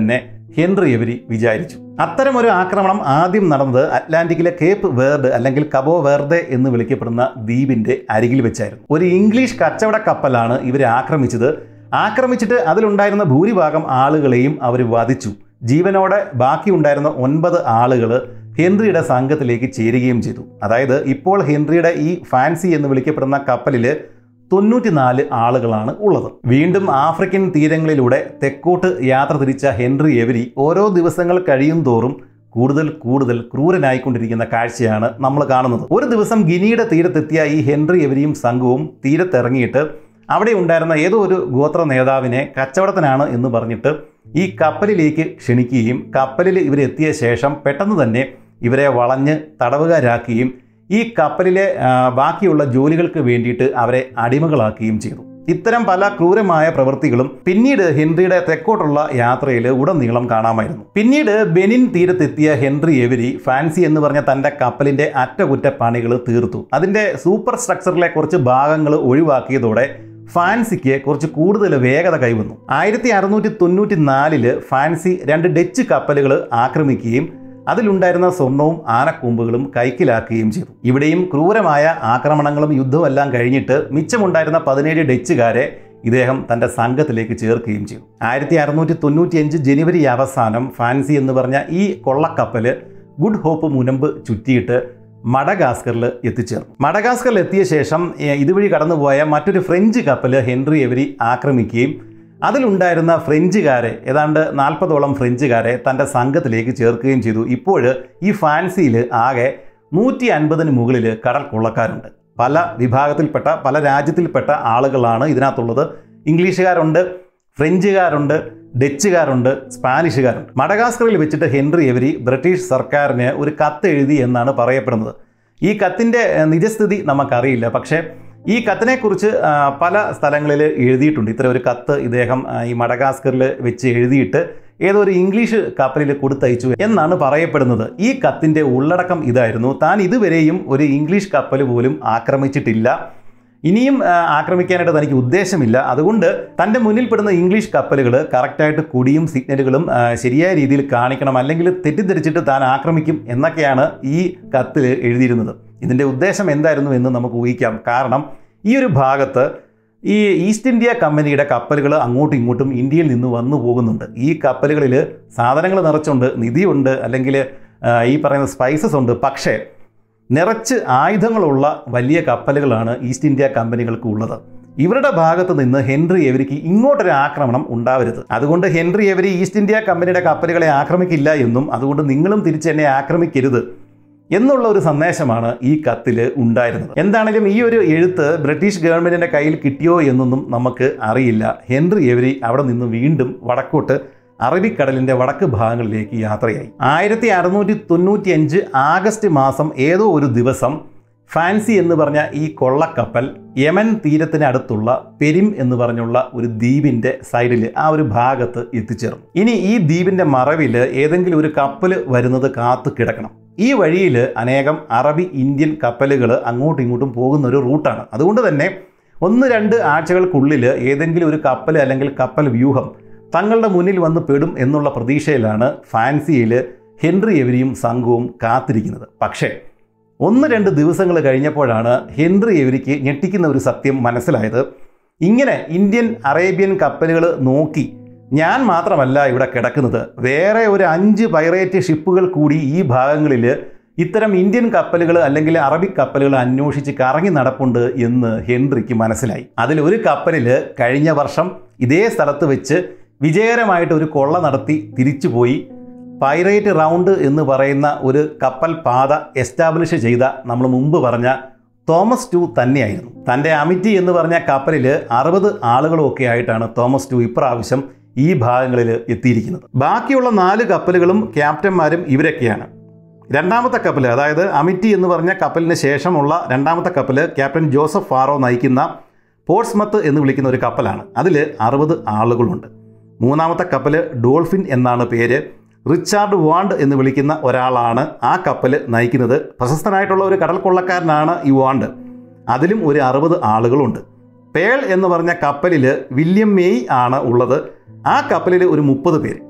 ഹെൻറി എവരി വിചാരിച്ചു അത്തരമൊരു ആക്രമണം ആദ്യം നടന്നത് അറ്റ്ലാന്റിക്കിലെ കേപ്പ് വേർഡ് അല്ലെങ്കിൽ കബോ വേർഡെ എന്ന് വിളിക്കപ്പെടുന്ന ദ്വീപിന്റെ അരികിൽ വെച്ചായിരുന്നു ഒരു ഇംഗ്ലീഷ് കച്ചവട കപ്പലാണ് ഇവരെ ആക്രമിച്ചത് ആക്രമിച്ചിട്ട് അതിലുണ്ടായിരുന്ന ഭൂരിഭാഗം ആളുകളെയും അവർ വധിച്ചു ജീവനോടെ ബാക്കിയുണ്ടായിരുന്ന ഒൻപത് ആളുകൾ ഹെൻറിയുടെ സംഘത്തിലേക്ക് ചേരുകയും ചെയ്തു അതായത് ഇപ്പോൾ ഹെൻറിയുടെ ഈ ഫാൻസി എന്ന് വിളിക്കപ്പെടുന്ന കപ്പലിൽ തൊണ്ണൂറ്റിനാല് ആളുകളാണ് ഉള്ളത് വീണ്ടും ആഫ്രിക്കൻ തീരങ്ങളിലൂടെ തെക്കോട്ട് യാത്ര തിരിച്ച ഹെൻറി എവരി ഓരോ ദിവസങ്ങൾ കഴിയും തോറും കൂടുതൽ കൂടുതൽ ക്രൂരനായിക്കൊണ്ടിരിക്കുന്ന കാഴ്ചയാണ് നമ്മൾ കാണുന്നത് ഒരു ദിവസം ഗിനിയുടെ തീരത്തെത്തിയ ഈ ഹെൻറി എവരിയും സംഘവും തീരത്തിറങ്ങിയിട്ട് അവിടെ ഉണ്ടായിരുന്ന ഏതോ ഒരു ഗോത്ര നേതാവിനെ കച്ചവടത്തിനാണ് എന്ന് പറഞ്ഞിട്ട് ഈ കപ്പലിലേക്ക് ക്ഷണിക്കുകയും കപ്പലിൽ ഇവരെത്തിയ ശേഷം പെട്ടെന്ന് തന്നെ ഇവരെ വളഞ്ഞ് തടവുകാരാക്കുകയും ഈ കപ്പലിലെ ആ, ബാക്കിയുള്ള ജോലികൾക്ക് വേണ്ടിയിട്ട് അവരെ അടിമകളാക്കുകയും ചെയ്തു ഇത്തരം പല ക്രൂരമായ പ്രവൃത്തികളും പിന്നീട് ഹെൻറിയുടെ തെക്കോട്ടുള്ള യാത്രയിൽ ഉടനീളം കാണാമായിരുന്നു പിന്നീട് ബെനിൻ തീരത്തെത്തിയ ഹെൻറി എവരി ഫാൻസി എന്ന് പറഞ്ഞ തന്റെ കപ്പലിന്റെ അറ്റകുറ്റപ്പണികൾ തീർത്തു അതിന്റെ സൂപ്പർ സ്ട്രക്ചറിലെ കുറച്ച് ഭാഗങ്ങൾ ഒഴിവാക്കിയതോടെ ഫാൻസിക്ക് കുറച്ച് കൂടുതൽ വേഗത കൈവന്നു ആയിരത്തി അറുന്നൂറ്റി തൊണ്ണൂറ്റി നാലില് ഫാൻസി രണ്ട് ഡച്ച് കപ്പലുകൾ ആക്രമിക്കുകയും അതിലുണ്ടായിരുന്ന സ്വർണവും ആനക്കൊമ്പുകളും കൈക്കലാക്കുകയും ചെയ്തു ഇവിടെയും ക്രൂരമായ ആക്രമണങ്ങളും യുദ്ധമെല്ലാം കഴിഞ്ഞിട്ട് മിച്ചമുണ്ടായിരുന്ന പതിനേഴ് ഡച്ചുകാരെ ഇദ്ദേഹം തൻ്റെ സംഘത്തിലേക്ക് ചേർക്കുകയും ചെയ്തു ആയിരത്തി അറുന്നൂറ്റി തൊണ്ണൂറ്റിയഞ്ച് ജനുവരി അവസാനം ഫാൻസി എന്ന് പറഞ്ഞ ഈ കൊള്ളക്കപ്പല് ഗുഡ് ഹോപ്പ് മുനമ്പ് ചുറ്റിയിട്ട് മഡഗാസ്കറിൽ എത്തിച്ചേർന്നു മഡഗാസ്കറിൽ എത്തിയ ശേഷം ഏ, ഇതുവഴി കടന്നുപോയ മറ്റൊരു ഫ്രഞ്ച് കപ്പൽ ഹെൻറി എവരി ആക്രമിക്കുകയും അതിലുണ്ടായിരുന്ന ഫ്രഞ്ചുകാരെ ഏതാണ്ട് നാൽപ്പതോളം ഫ്രഞ്ചുകാരെ തൻ്റെ സംഘത്തിലേക്ക് ചേർക്കുകയും ചെയ്തു ഇപ്പോൾ ഈ ഫാൻസിയിൽ ആകെ നൂറ്റി അൻപതിന് മുകളിൽ കടൽ കൊള്ളക്കാരുണ്ട് പല വിഭാഗത്തിൽപ്പെട്ട പല രാജ്യത്തിൽപ്പെട്ട ആളുകളാണ് ഇതിനകത്തുള്ളത് ഇംഗ്ലീഷുകാരുണ്ട് ഫ്രഞ്ചുകാരുണ്ട് ഡച്ചുകാരുണ്ട് സ്പാനിഷുകാരുണ്ട് മഡഗാസ്കറിൽ വെച്ചിട്ട് ഹെൻറി എവരി ബ്രിട്ടീഷ് സർക്കാരിന് ഒരു കത്ത് എഴുതി എന്നാണ് പറയപ്പെടുന്നത് ഈ കത്തിൻ്റെ ഏഹ്, നിജസ്ഥിതി നമുക്കറിയില്ല പക്ഷേ ഈ കത്തിനെക്കുറിച്ച് ആ, പല സ്ഥലങ്ങളിൽ എഴുതിയിട്ടുണ്ട് ഇത്തരം ഒരു കത്ത് ഇദ്ദേഹം ആ, ഈ മഡഗാസ്കറിൽ വെച്ച് എഴുതിയിട്ട് ഏതോ ഒരു ഇംഗ്ലീഷ് കപ്പലിൽ കൊടുത്തയച്ചു എന്നാണ് പറയപ്പെടുന്നത് ഈ കത്തിൻ്റെ ഉള്ളടക്കം ഇതായിരുന്നു താൻ ഇതുവരെയും ഒരു ഇംഗ്ലീഷ് കപ്പൽ പോലും ആക്രമിച്ചിട്ടില്ല ഇനിയും ആ, ആക്രമിക്കാനായിട്ട് തനിക്ക് ഉദ്ദേശമില്ല അതുകൊണ്ട് തൻ്റെ മുന്നിൽപ്പെടുന്ന ഇംഗ്ലീഷ് കപ്പലുകൾ കറക്റ്റായിട്ട് കൊടിയും സിഗ്നലുകളും ആ, ശരിയായ രീതിയിൽ കാണിക്കണം അല്ലെങ്കിൽ തെറ്റിദ്ധരിച്ചിട്ട് താൻ ആക്രമിക്കും എന്നൊക്കെയാണ് ഈ കത്തിൽ എഴുതിയിരുന്നത് ഇതിൻ്റെ ഉദ്ദേശം എന്തായിരുന്നു എന്ന് നമുക്ക് ഊഹിക്കാം കാരണം ഈ ഒരു ഭാഗത്ത് ഈ ഈസ്റ്റ് ഇന്ത്യ കമ്പനിയുടെ കപ്പലുകൾ അങ്ങോട്ടും ഇങ്ങോട്ടും ഇന്ത്യയിൽ നിന്ന് വന്നു പോകുന്നുണ്ട് ഈ കപ്പലുകളിൽ സാധനങ്ങൾ നിറച്ചുണ്ട് നിധിയുണ്ട് അല്ലെങ്കിൽ ആ, ഈ പറയുന്ന സ്പൈസസ് ഉണ്ട് പക്ഷേ നിറച്ച് ആയുധങ്ങളുള്ള വലിയ കപ്പലുകളാണ് ഈസ്റ്റ് ഇന്ത്യ കമ്പനികൾക്ക് ഉള്ളത് ഇവരുടെ ഭാഗത്ത് നിന്ന് ഹെൻറി എവരിക്ക് ഇങ്ങോട്ടൊരു ആക്രമണം ഉണ്ടാവരുത് അതുകൊണ്ട് ഹെൻറി എവരി ഈസ്റ്റ് ഇന്ത്യ കമ്പനിയുടെ കപ്പലുകളെ ആക്രമിക്കില്ല എന്നും അതുകൊണ്ട് നിങ്ങളും തിരിച്ച് എന്നെ ആക്രമിക്കരുത് എന്നുള്ള ഒരു സന്ദേശമാണ് ഈ കത്തിൽ ഉണ്ടായിരുന്നത് എന്താണെങ്കിലും ഈ ഒരു എഴുത്ത് ബ്രിട്ടീഷ് ഗവൺമെന്റിന്റെ കയ്യിൽ കിട്ടിയോ എന്നൊന്നും നമുക്ക് അറിയില്ല ഹെൻറി എവരി അവിടെ നിന്ന് വീണ്ടും വടക്കോട്ട് അറബിക്കടലിന്റെ വടക്ക് ഭാഗങ്ങളിലേക്ക് യാത്രയായി ആയിരത്തി അറുന്നൂറ്റി തൊണ്ണൂറ്റി അഞ്ച് ആഗസ്റ്റ് മാസം ഏതോ ഒരു ദിവസം ഫാൻസി എന്ന് പറഞ്ഞ ഈ കൊള്ളക്കപ്പൽ യമൻ തീരത്തിനടുത്തുള്ള പെരിം എന്ന് പറഞ്ഞുള്ള ഒരു ദ്വീപിന്റെ സൈഡിൽ ആ ഒരു ഭാഗത്ത് എത്തിച്ചേർന്നു ഇനി ഈ ദ്വീപിന്റെ മറവിൽ ഏതെങ്കിലും ഒരു കപ്പൽ വരുന്നത് കാത്തു കിടക്കണം ഈ വഴിയിൽ അനേകം അറബി ഇന്ത്യൻ കപ്പലുകൾ അങ്ങോട്ടും ഇങ്ങോട്ടും പോകുന്ന ഒരു റൂട്ടാണ് അതുകൊണ്ട് തന്നെ ഒന്ന് രണ്ട് ആഴ്ചകൾക്കുള്ളിൽ ഏതെങ്കിലും ഒരു കപ്പൽ അല്ലെങ്കിൽ കപ്പൽ വ്യൂഹം തങ്ങളുടെ മുന്നിൽ വന്ന് പെടും എന്നുള്ള പ്രതീക്ഷയിലാണ് ഫാൻസിയിൽ ഹെൻറി എവരിയും സംഘവും കാത്തിരിക്കുന്നത് പക്ഷേ ഒന്ന് രണ്ട് ദിവസങ്ങൾ കഴിഞ്ഞപ്പോഴാണ് ഹെൻറി എവരിക്ക് ഞെട്ടിക്കുന്ന ഒരു സത്യം മനസ്സിലായത് ഇങ്ങനെ ഇന്ത്യൻ അറേബ്യൻ കപ്പലുകൾ നോക്കി ഞാൻ മാത്രമല്ല ഇവിടെ കിടക്കുന്നത് വേറെ ഒരു അഞ്ച് പൈറേറ്റ് ഷിപ്പുകൾ കൂടി ഈ ഭാഗങ്ങളിൽ ഇത്തരം ഇന്ത്യൻ കപ്പലുകൾ അല്ലെങ്കിൽ അറബിക് കപ്പലുകൾ അന്വേഷിച്ച് കറങ്ങി നടപ്പുണ്ട് എന്ന് ഹെൻറിക്ക് മനസ്സിലായി അതിൽ ഒരു കപ്പലിൽ കഴിഞ്ഞ വർഷം ഇതേ സ്ഥലത്ത് വെച്ച് വിജയകരമായിട്ട് ഒരു കൊള്ള നടത്തി തിരിച്ചുപോയി പൈറേറ്റ് റൗണ്ട് എന്ന് പറയുന്ന ഒരു കപ്പൽ പാത എസ്റ്റാബ്ലിഷ് ചെയ്ത നമ്മൾ മുമ്പ് പറഞ്ഞ തോമസ് ടു തന്നെയായിരുന്നു തൻ്റെ അമിറ്റി എന്ന് പറഞ്ഞ കപ്പലിൽ അറുപത് ആളുകളൊക്കെ ആയിട്ടാണ് തോമസ് ടു ഇപ്രാവശ്യം ഈ ഭാഗങ്ങളിൽ എത്തിയിരിക്കുന്നത് ബാക്കിയുള്ള നാല് കപ്പലുകളും ക്യാപ്റ്റന്മാരും ഇവരൊക്കെയാണ് രണ്ടാമത്തെ കപ്പൽ അതായത് അമിറ്റി എന്ന് പറഞ്ഞ കപ്പലിന് ശേഷമുള്ള രണ്ടാമത്തെ കപ്പൽ ക്യാപ്റ്റൻ ജോസഫ് ഫാറോ നയിക്കുന്ന പോർട്സ്മത്ത് എന്ന് വിളിക്കുന്ന ഒരു കപ്പലാണ് അതിൽ അറുപത് ആളുകളുണ്ട് മൂന്നാമത്തെ കപ്പൽ ഡോൾഫിൻ എന്നാണ് പേര് റിച്ചാർഡ് വാണ്ട് എന്ന് വിളിക്കുന്ന ഒരാളാണ് ആ കപ്പൽ നയിക്കുന്നത് പ്രശസ്തനായിട്ടുള്ള ഒരു കടൽ കൊള്ളക്കാരനാണ് ഈ വാണ്ട് അതിലും ഒരു അറുപത് ആളുകളുണ്ട് പേൾ എന്ന് പറഞ്ഞ കപ്പലിൽ വില്യം മേയ് ആണ് ഉള്ളത് ആ കപ്പലിൽ ഒരു മുപ്പത് പേര്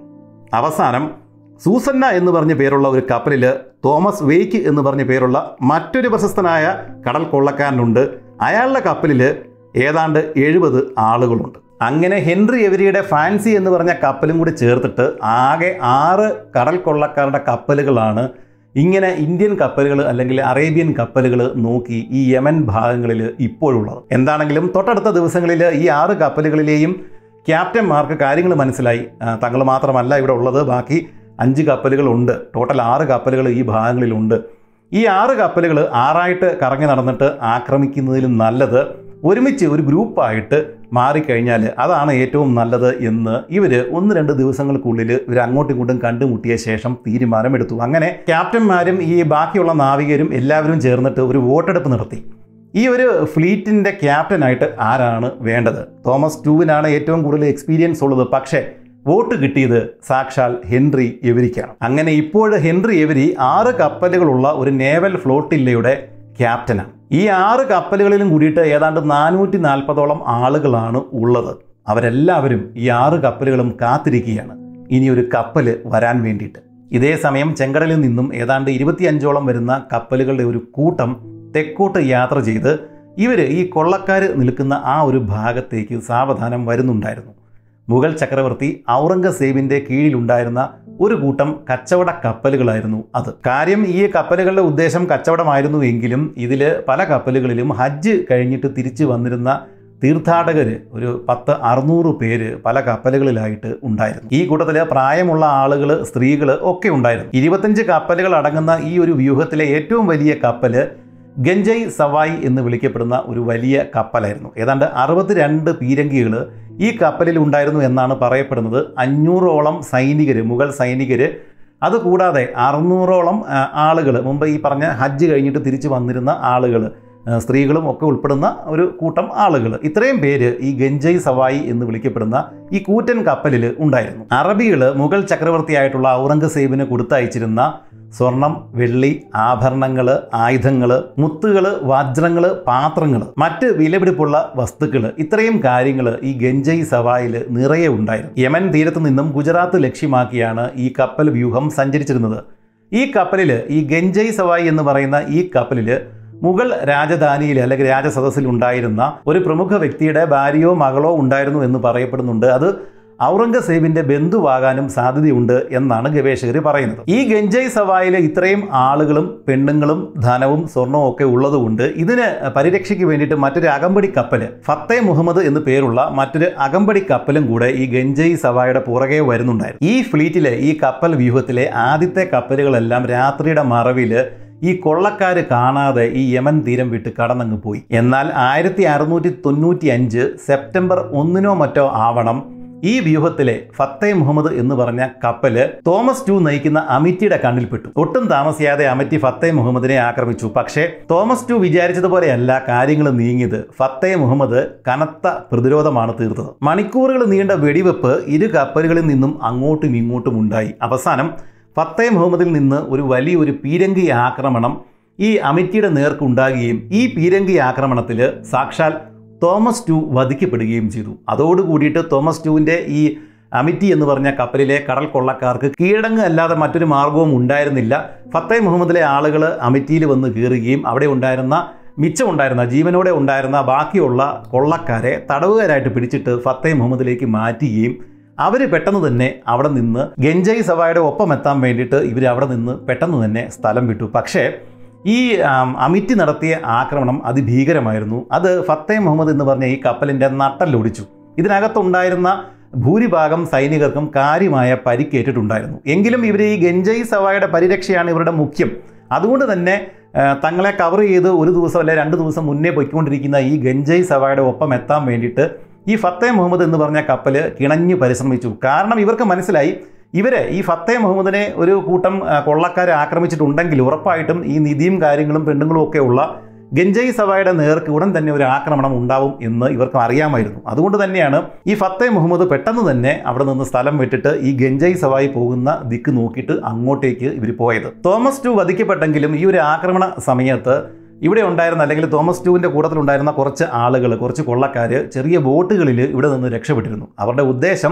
അവസാനം സൂസന്ന എന്ന് പറഞ്ഞ പേരുള്ള ഒരു കപ്പലിൽ തോമസ് വെയ്ക്ക് എന്ന് പറഞ്ഞ പേരുള്ള മറ്റൊരു പ്രശസ്തനായ കടൽ കൊള്ളക്കാരനുണ്ട് അയാളുടെ കപ്പലിൽ ഏതാണ്ട് എഴുപത് ആളുകളുണ്ട് അങ്ങനെ ഹെൻറി എവരിയുടെ ഫാൻസി എന്ന് പറഞ്ഞ കപ്പലും കൂടി ചേർത്തിട്ട് ആകെ ആറ് കടൽ കൊള്ളക്കാരുടെ കപ്പലുകളാണ് ഇങ്ങനെ ഇന്ത്യൻ കപ്പലുകൾ അല്ലെങ്കിൽ അറേബ്യൻ കപ്പലുകൾ നോക്കി ഈ യമൻ ഭാഗങ്ങളിൽ ഇപ്പോഴുള്ളത് എന്താണെങ്കിലും തൊട്ടടുത്ത ദിവസങ്ങളിൽ ഈ ആറ് കപ്പലുകളിലെയും ക്യാപ്റ്റന്മാർക്ക് കാര്യങ്ങൾ മനസ്സിലായി ആ, തങ്ങൾ മാത്രമല്ല ഇവിടെ ഉള്ളത് ബാക്കി അഞ്ച് കപ്പലുകളുണ്ട് ടോട്ടൽ ആറ് കപ്പലുകൾ ഈ ഭാഗങ്ങളിലുണ്ട് ഈ ആറ് കപ്പലുകൾ ആറായിട്ട് കറങ്ങി നടന്നിട്ട് ആക്രമിക്കുന്നതിലും നല്ലത് ഒരുമിച്ച് ഒരു ഗ്രൂപ്പായിട്ട് മാറിക്കഴിഞ്ഞാൽ അതാണ് ഏറ്റവും നല്ലത് എന്ന് ഇവർ ഒന്ന് രണ്ട് ദിവസങ്ങൾക്കുള്ളിൽ ഇവർ അങ്ങോട്ടും ഇങ്ങോട്ടും കണ്ടുമുട്ടിയ ശേഷം തീരുമാനമെടുത്തു അങ്ങനെ ക്യാപ്റ്റന്മാരും ഈ ബാക്കിയുള്ള നാവികരും എല്ലാവരും ചേർന്നിട്ട് ഒരു വോട്ടെടുപ്പ് നടത്തി ഈ ഒരു ഫ്ലീറ്റിൻ്റെ ക്യാപ്റ്റനായിട്ട് ആരാണ് വേണ്ടത് തോമസ് ടൂവിനാണ് ഏറ്റവും കൂടുതൽ എക്സ്പീരിയൻസ് ഉള്ളത് പക്ഷേ വോട്ട് കിട്ടിയത് സാക്ഷാൽ ഹെൻറി എവരിക്കാണ് അങ്ങനെ ഇപ്പോൾ ഹെൻറി എവരി ആറ് കപ്പലുകളുള്ള ഒരു നേവൽ ഫ്ലോട്ടില്ലയുടെ ക്യാപ്റ്റനാണ് ഈ ആറ് കപ്പലുകളിലും കൂടിയിട്ട് ഏതാണ്ട് നാനൂറ്റി നാൽപ്പതോളം ആളുകളാണ് ഉള്ളത് അവരെല്ലാവരും ഈ ആറ് കപ്പലുകളും കാത്തിരിക്കുകയാണ് ഇനി ഒരു കപ്പൽ വരാൻ വേണ്ടിയിട്ട് ഇതേ സമയം ചെങ്കടലിൽ നിന്നും ഏതാണ്ട് ഇരുപത്തിയഞ്ചോളം വരുന്ന കപ്പലുകളുടെ ഒരു കൂട്ടം തെക്കോട്ട് യാത്ര ചെയ്ത് ഇവർ ഈ കൊള്ളക്കാർ നിൽക്കുന്ന ആ ഒരു ഭാഗത്തേക്ക് സാവധാനം വരുന്നുണ്ടായിരുന്നു മുഗൾ ചക്രവർത്തി ഔറംഗസേബിന്റെ കീഴിലുണ്ടായിരുന്ന ഒരു കൂട്ടം കച്ചവട കപ്പലുകളായിരുന്നു അത് കാര്യം ഈ കപ്പലുകളുടെ ഉദ്ദേശം കച്ചവടമായിരുന്നു എങ്കിലും ഇതിൽ പല കപ്പലുകളിലും ഹജ്ജ് കഴിഞ്ഞിട്ട് തിരിച്ചു വന്നിരുന്ന തീർത്ഥാടകർ ഒരു പത്ത് അറുന്നൂറ് പേര് പല കപ്പലുകളിലായിട്ട് ഉണ്ടായിരുന്നു ഈ കൂട്ടത്തിൽ പ്രായമുള്ള ആളുകൾ സ്ത്രീകൾ ഒക്കെ ഉണ്ടായിരുന്നു ഇരുപത്തഞ്ച് കപ്പലുകൾ അടങ്ങുന്ന ഈ ഒരു വ്യൂഹത്തിലെ ഏറ്റവും വലിയ കപ്പല് ഗഞ്ചൈ സവായ് എന്ന് വിളിക്കപ്പെടുന്ന ഒരു വലിയ കപ്പലായിരുന്നു ഏതാണ്ട് അറുപത്തിരണ്ട് പീരങ്കികൾ ഈ കപ്പലിൽ ഉണ്ടായിരുന്നു എന്നാണ് പറയപ്പെടുന്നത് അഞ്ഞൂറോളം സൈനികർ മുഗൾ സൈനികർ അതുകൂടാതെ അറുന്നൂറോളം ആളുകൾ മുമ്പ് ഈ പറഞ്ഞ ഹജ്ജ് കഴിഞ്ഞിട്ട് തിരിച്ചു വന്നിരുന്ന ആളുകൾ സ്ത്രീകളും ഒക്കെ ഉൾപ്പെടുന്ന ഒരു കൂട്ടം ആളുകൾ ഇത്രയും പേര് ഈ ഗഞ്ചൈ സവായി എന്ന് വിളിക്കപ്പെടുന്ന ഈ കൂറ്റൻ കപ്പലിൽ ഉണ്ടായിരുന്നു അറബികൾ മുഗൾ ചക്രവർത്തിയായിട്ടുള്ള ഔറംഗസേബിന് കൊടുത്തയച്ചിരുന്ന സ്വർണം വെള്ളി ആഭരണങ്ങൾ ആയുധങ്ങൾ മുത്തുകൾ വജ്രങ്ങൾ പാത്രങ്ങൾ മറ്റ് വിലപിടിപ്പുള്ള വസ്തുക്കൾ ഇത്രയും കാര്യങ്ങൾ ഈ ഗഞ്ചൈ സവായിൽ നിറയെ ഉണ്ടായിരുന്നു യമൻ തീരത്ത് നിന്നും ഗുജറാത്ത് ലക്ഷ്യമാക്കിയാണ് ഈ കപ്പൽ വ്യൂഹം സഞ്ചരിച്ചിരുന്നത് ഈ കപ്പലിൽ ഈ ഗഞ്ചൈ സവായി എന്ന് പറയുന്ന ഈ കപ്പലിൽ മുഗൾ രാജധാനിയിൽ അല്ലെങ്കിൽ രാജസദസ്സിൽ ഉണ്ടായിരുന്ന ഒരു പ്രമുഖ വ്യക്തിയുടെ ഭാര്യയോ മകളോ ഉണ്ടായിരുന്നു എന്ന് പറയപ്പെടുന്നുണ്ട് അത് ഔറംഗസേബിന്റെ ബന്ധുവാകാനും സാധ്യതയുണ്ട് എന്നാണ് ഗവേഷകർ പറയുന്നത് ഈ ഗഞ്ചൈ സവായിലെ ഇത്രയും ആളുകളും പെണ്ണുങ്ങളും ധനവും സ്വർണവും ഒക്കെ ഉള്ളതുകൊണ്ട് ഇതിന് പരിരക്ഷയ്ക്ക് വേണ്ടിയിട്ട് മറ്റൊരു അകമ്പടി കപ്പൽ ഫത്തേ മുഹമ്മദ് എന്ന് പേരുള്ള മറ്റൊരു അകമ്പടി കപ്പലും കൂടെ ഈ ഗഞ്ചൈ സവായുടെ പുറകെ വരുന്നുണ്ടായിരുന്നു ഈ ഫ്ലീറ്റിലെ ഈ കപ്പൽ വ്യൂഹത്തിലെ ആദ്യത്തെ കപ്പലുകളെല്ലാം രാത്രിയുടെ മറവില് ഈ കൊള്ളക്കാര് കാണാതെ ഈ യമൻ തീരം വിട്ട് കടന്നങ്ങ് പോയി എന്നാൽ ആയിരത്തി അറുന്നൂറ്റി തൊണ്ണൂറ്റി അഞ്ച് സെപ്റ്റംബർ ഒന്നിനോ മറ്റോ ആവണം ഈ വ്യൂഹത്തിലെ ഫത്തേ മുഹമ്മദ് എന്ന് പറഞ്ഞ കപ്പല് തോമസ് ടു നയിക്കുന്ന അമിറ്റിയുടെ കണ്ണിൽപ്പെട്ടു ഒട്ടും താമസിയാതെ അമിറ്റി ഫത്തേ മുഹമ്മദിനെ ആക്രമിച്ചു പക്ഷേ തോമസ് ടു വിചാരിച്ചതുപോലെയല്ല കാര്യങ്ങൾ നീങ്ങിയത് ഫത്തേ മുഹമ്മദ് കനത്ത പ്രതിരോധമാണ് തീർത്തത് മണിക്കൂറുകൾ നീണ്ട വെടിവെപ്പ് ഇരു കപ്പലുകളിൽ നിന്നും അങ്ങോട്ടും ഇങ്ങോട്ടും ഉണ്ടായി അവസാനം ഫത്തേ മുഹമ്മദിൽ നിന്ന് ഒരു വലിയൊരു പീരങ്കി ആക്രമണം ഈ അമിറ്റിയുടെ നേർക്കുണ്ടാകുകയും ഈ പീരങ്കി ആക്രമണത്തിൽ സാക്ഷാൽ തോമസ് ടു വധിക്കപ്പെടുകയും ചെയ്തു അതോടുകൂടിയിട്ട് തോമസ് ടുവിൻ്റെ ഈ അമിറ്റി എന്ന് പറഞ്ഞ കപ്പലിലെ കടൽ കൊള്ളക്കാർക്ക് കീഴടങ്ങ് അല്ലാതെ മറ്റൊരു മാർഗവും ഉണ്ടായിരുന്നില്ല ഫത്തേ മുഹമ്മദിലെ ആളുകൾ അമിറ്റിയിൽ വന്ന് കയറുകയും അവിടെ ഉണ്ടായിരുന്ന മിച്ചമുണ്ടായിരുന്ന ജീവനോടെ ഉണ്ടായിരുന്ന ബാക്കിയുള്ള കൊള്ളക്കാരെ തടവുകാരായിട്ട് പിടിച്ചിട്ട് ഫത്തേ മുഹമ്മദിലേക്ക് മാറ്റുകയും അവർ പെട്ടെന്ന് തന്നെ അവിടെ നിന്ന് ഗഞ്ചൈ സവായുടെ ഒപ്പം എത്താൻ വേണ്ടിയിട്ട് ഇവർ അവിടെ നിന്ന് പെട്ടെന്ന് തന്നെ സ്ഥലം വിട്ടു പക്ഷേ ഈ ആം, അമിറ്റി നടത്തിയ ആക്രമണം അതിഭീകരമായിരുന്നു അത് ഫത്തേ മുഹമ്മദ് എന്ന് പറഞ്ഞ ഈ കപ്പലിൻ്റെ നട്ടല്ലൊടിച്ചു ഇതിനകത്തുണ്ടായിരുന്ന ഭൂരിഭാഗം സൈനികർക്കും കാര്യമായ പരിക്കേറ്റിട്ടുണ്ടായിരുന്നു എങ്കിലും ഇവർ ഈ ഗഞ്ചൈ സവായുടെ പരിരക്ഷയാണ് ഇവരുടെ മുഖ്യം അതുകൊണ്ട് തന്നെ ആ, തങ്ങളെ കവർ ചെയ്ത് ഒരു ദിവസം അല്ലെ രണ്ട് ദിവസം മുന്നേ പൊയ്ക്കൊണ്ടിരിക്കുന്ന ഈ ഗഞ്ചൈ സവായുടെ ഒപ്പം എത്താൻ വേണ്ടിയിട്ട് ഈ ഫത്തേ മുഹമ്മദ് എന്ന് പറഞ്ഞ കപ്പൽ കിണഞ്ഞു പരിശ്രമിച്ചു കാരണം ഇവർക്ക് മനസ്സിലായി ഇവരെ ഈ ഫത്തേ മുഹമ്മദിനെ ഒരു കൂട്ടം ആ, കൊള്ളക്കാരെ ആക്രമിച്ചിട്ടുണ്ടെങ്കിൽ ഉറപ്പായിട്ടും ഈ നിധിയും കാര്യങ്ങളും പെണ്ണുങ്ങളും ഒക്കെ ഉള്ള ഗഞ്ചൈ സവായുടെ നേർക്ക് ഉടൻ തന്നെ ഒരു ആക്രമണം ഉണ്ടാവും എന്ന് ഇവർക്ക് അറിയാമായിരുന്നു അതുകൊണ്ട് തന്നെയാണ് ഈ ഫത്തേ മുഹമ്മദ് പെട്ടെന്ന് തന്നെ അവിടെ നിന്ന് സ്ഥലം വിട്ടിട്ട് ഈ ഗഞ്ചൈ സവായി പോകുന്ന ദിക്ക് നോക്കിയിട്ട് അങ്ങോട്ടേക്ക് ഇവർ പോയത് തോമസ് ടു വധിക്കപ്പെട്ടെങ്കിലും ഈ ഒരു ആക്രമണ സമയത്ത് ഇവിടെ ഉണ്ടായിരുന്ന അല്ലെങ്കിൽ തോമസ് ടുവിൻ്റെ കൂട്ടത്തിലുണ്ടായിരുന്ന കുറച്ച് ആളുകൾ കുറച്ച് കൊള്ളക്കാർ ചെറിയ ബോട്ടുകളിൽ ഇവിടെ നിന്ന് രക്ഷപ്പെട്ടിരുന്നു അവരുടെ ഉദ്ദേശം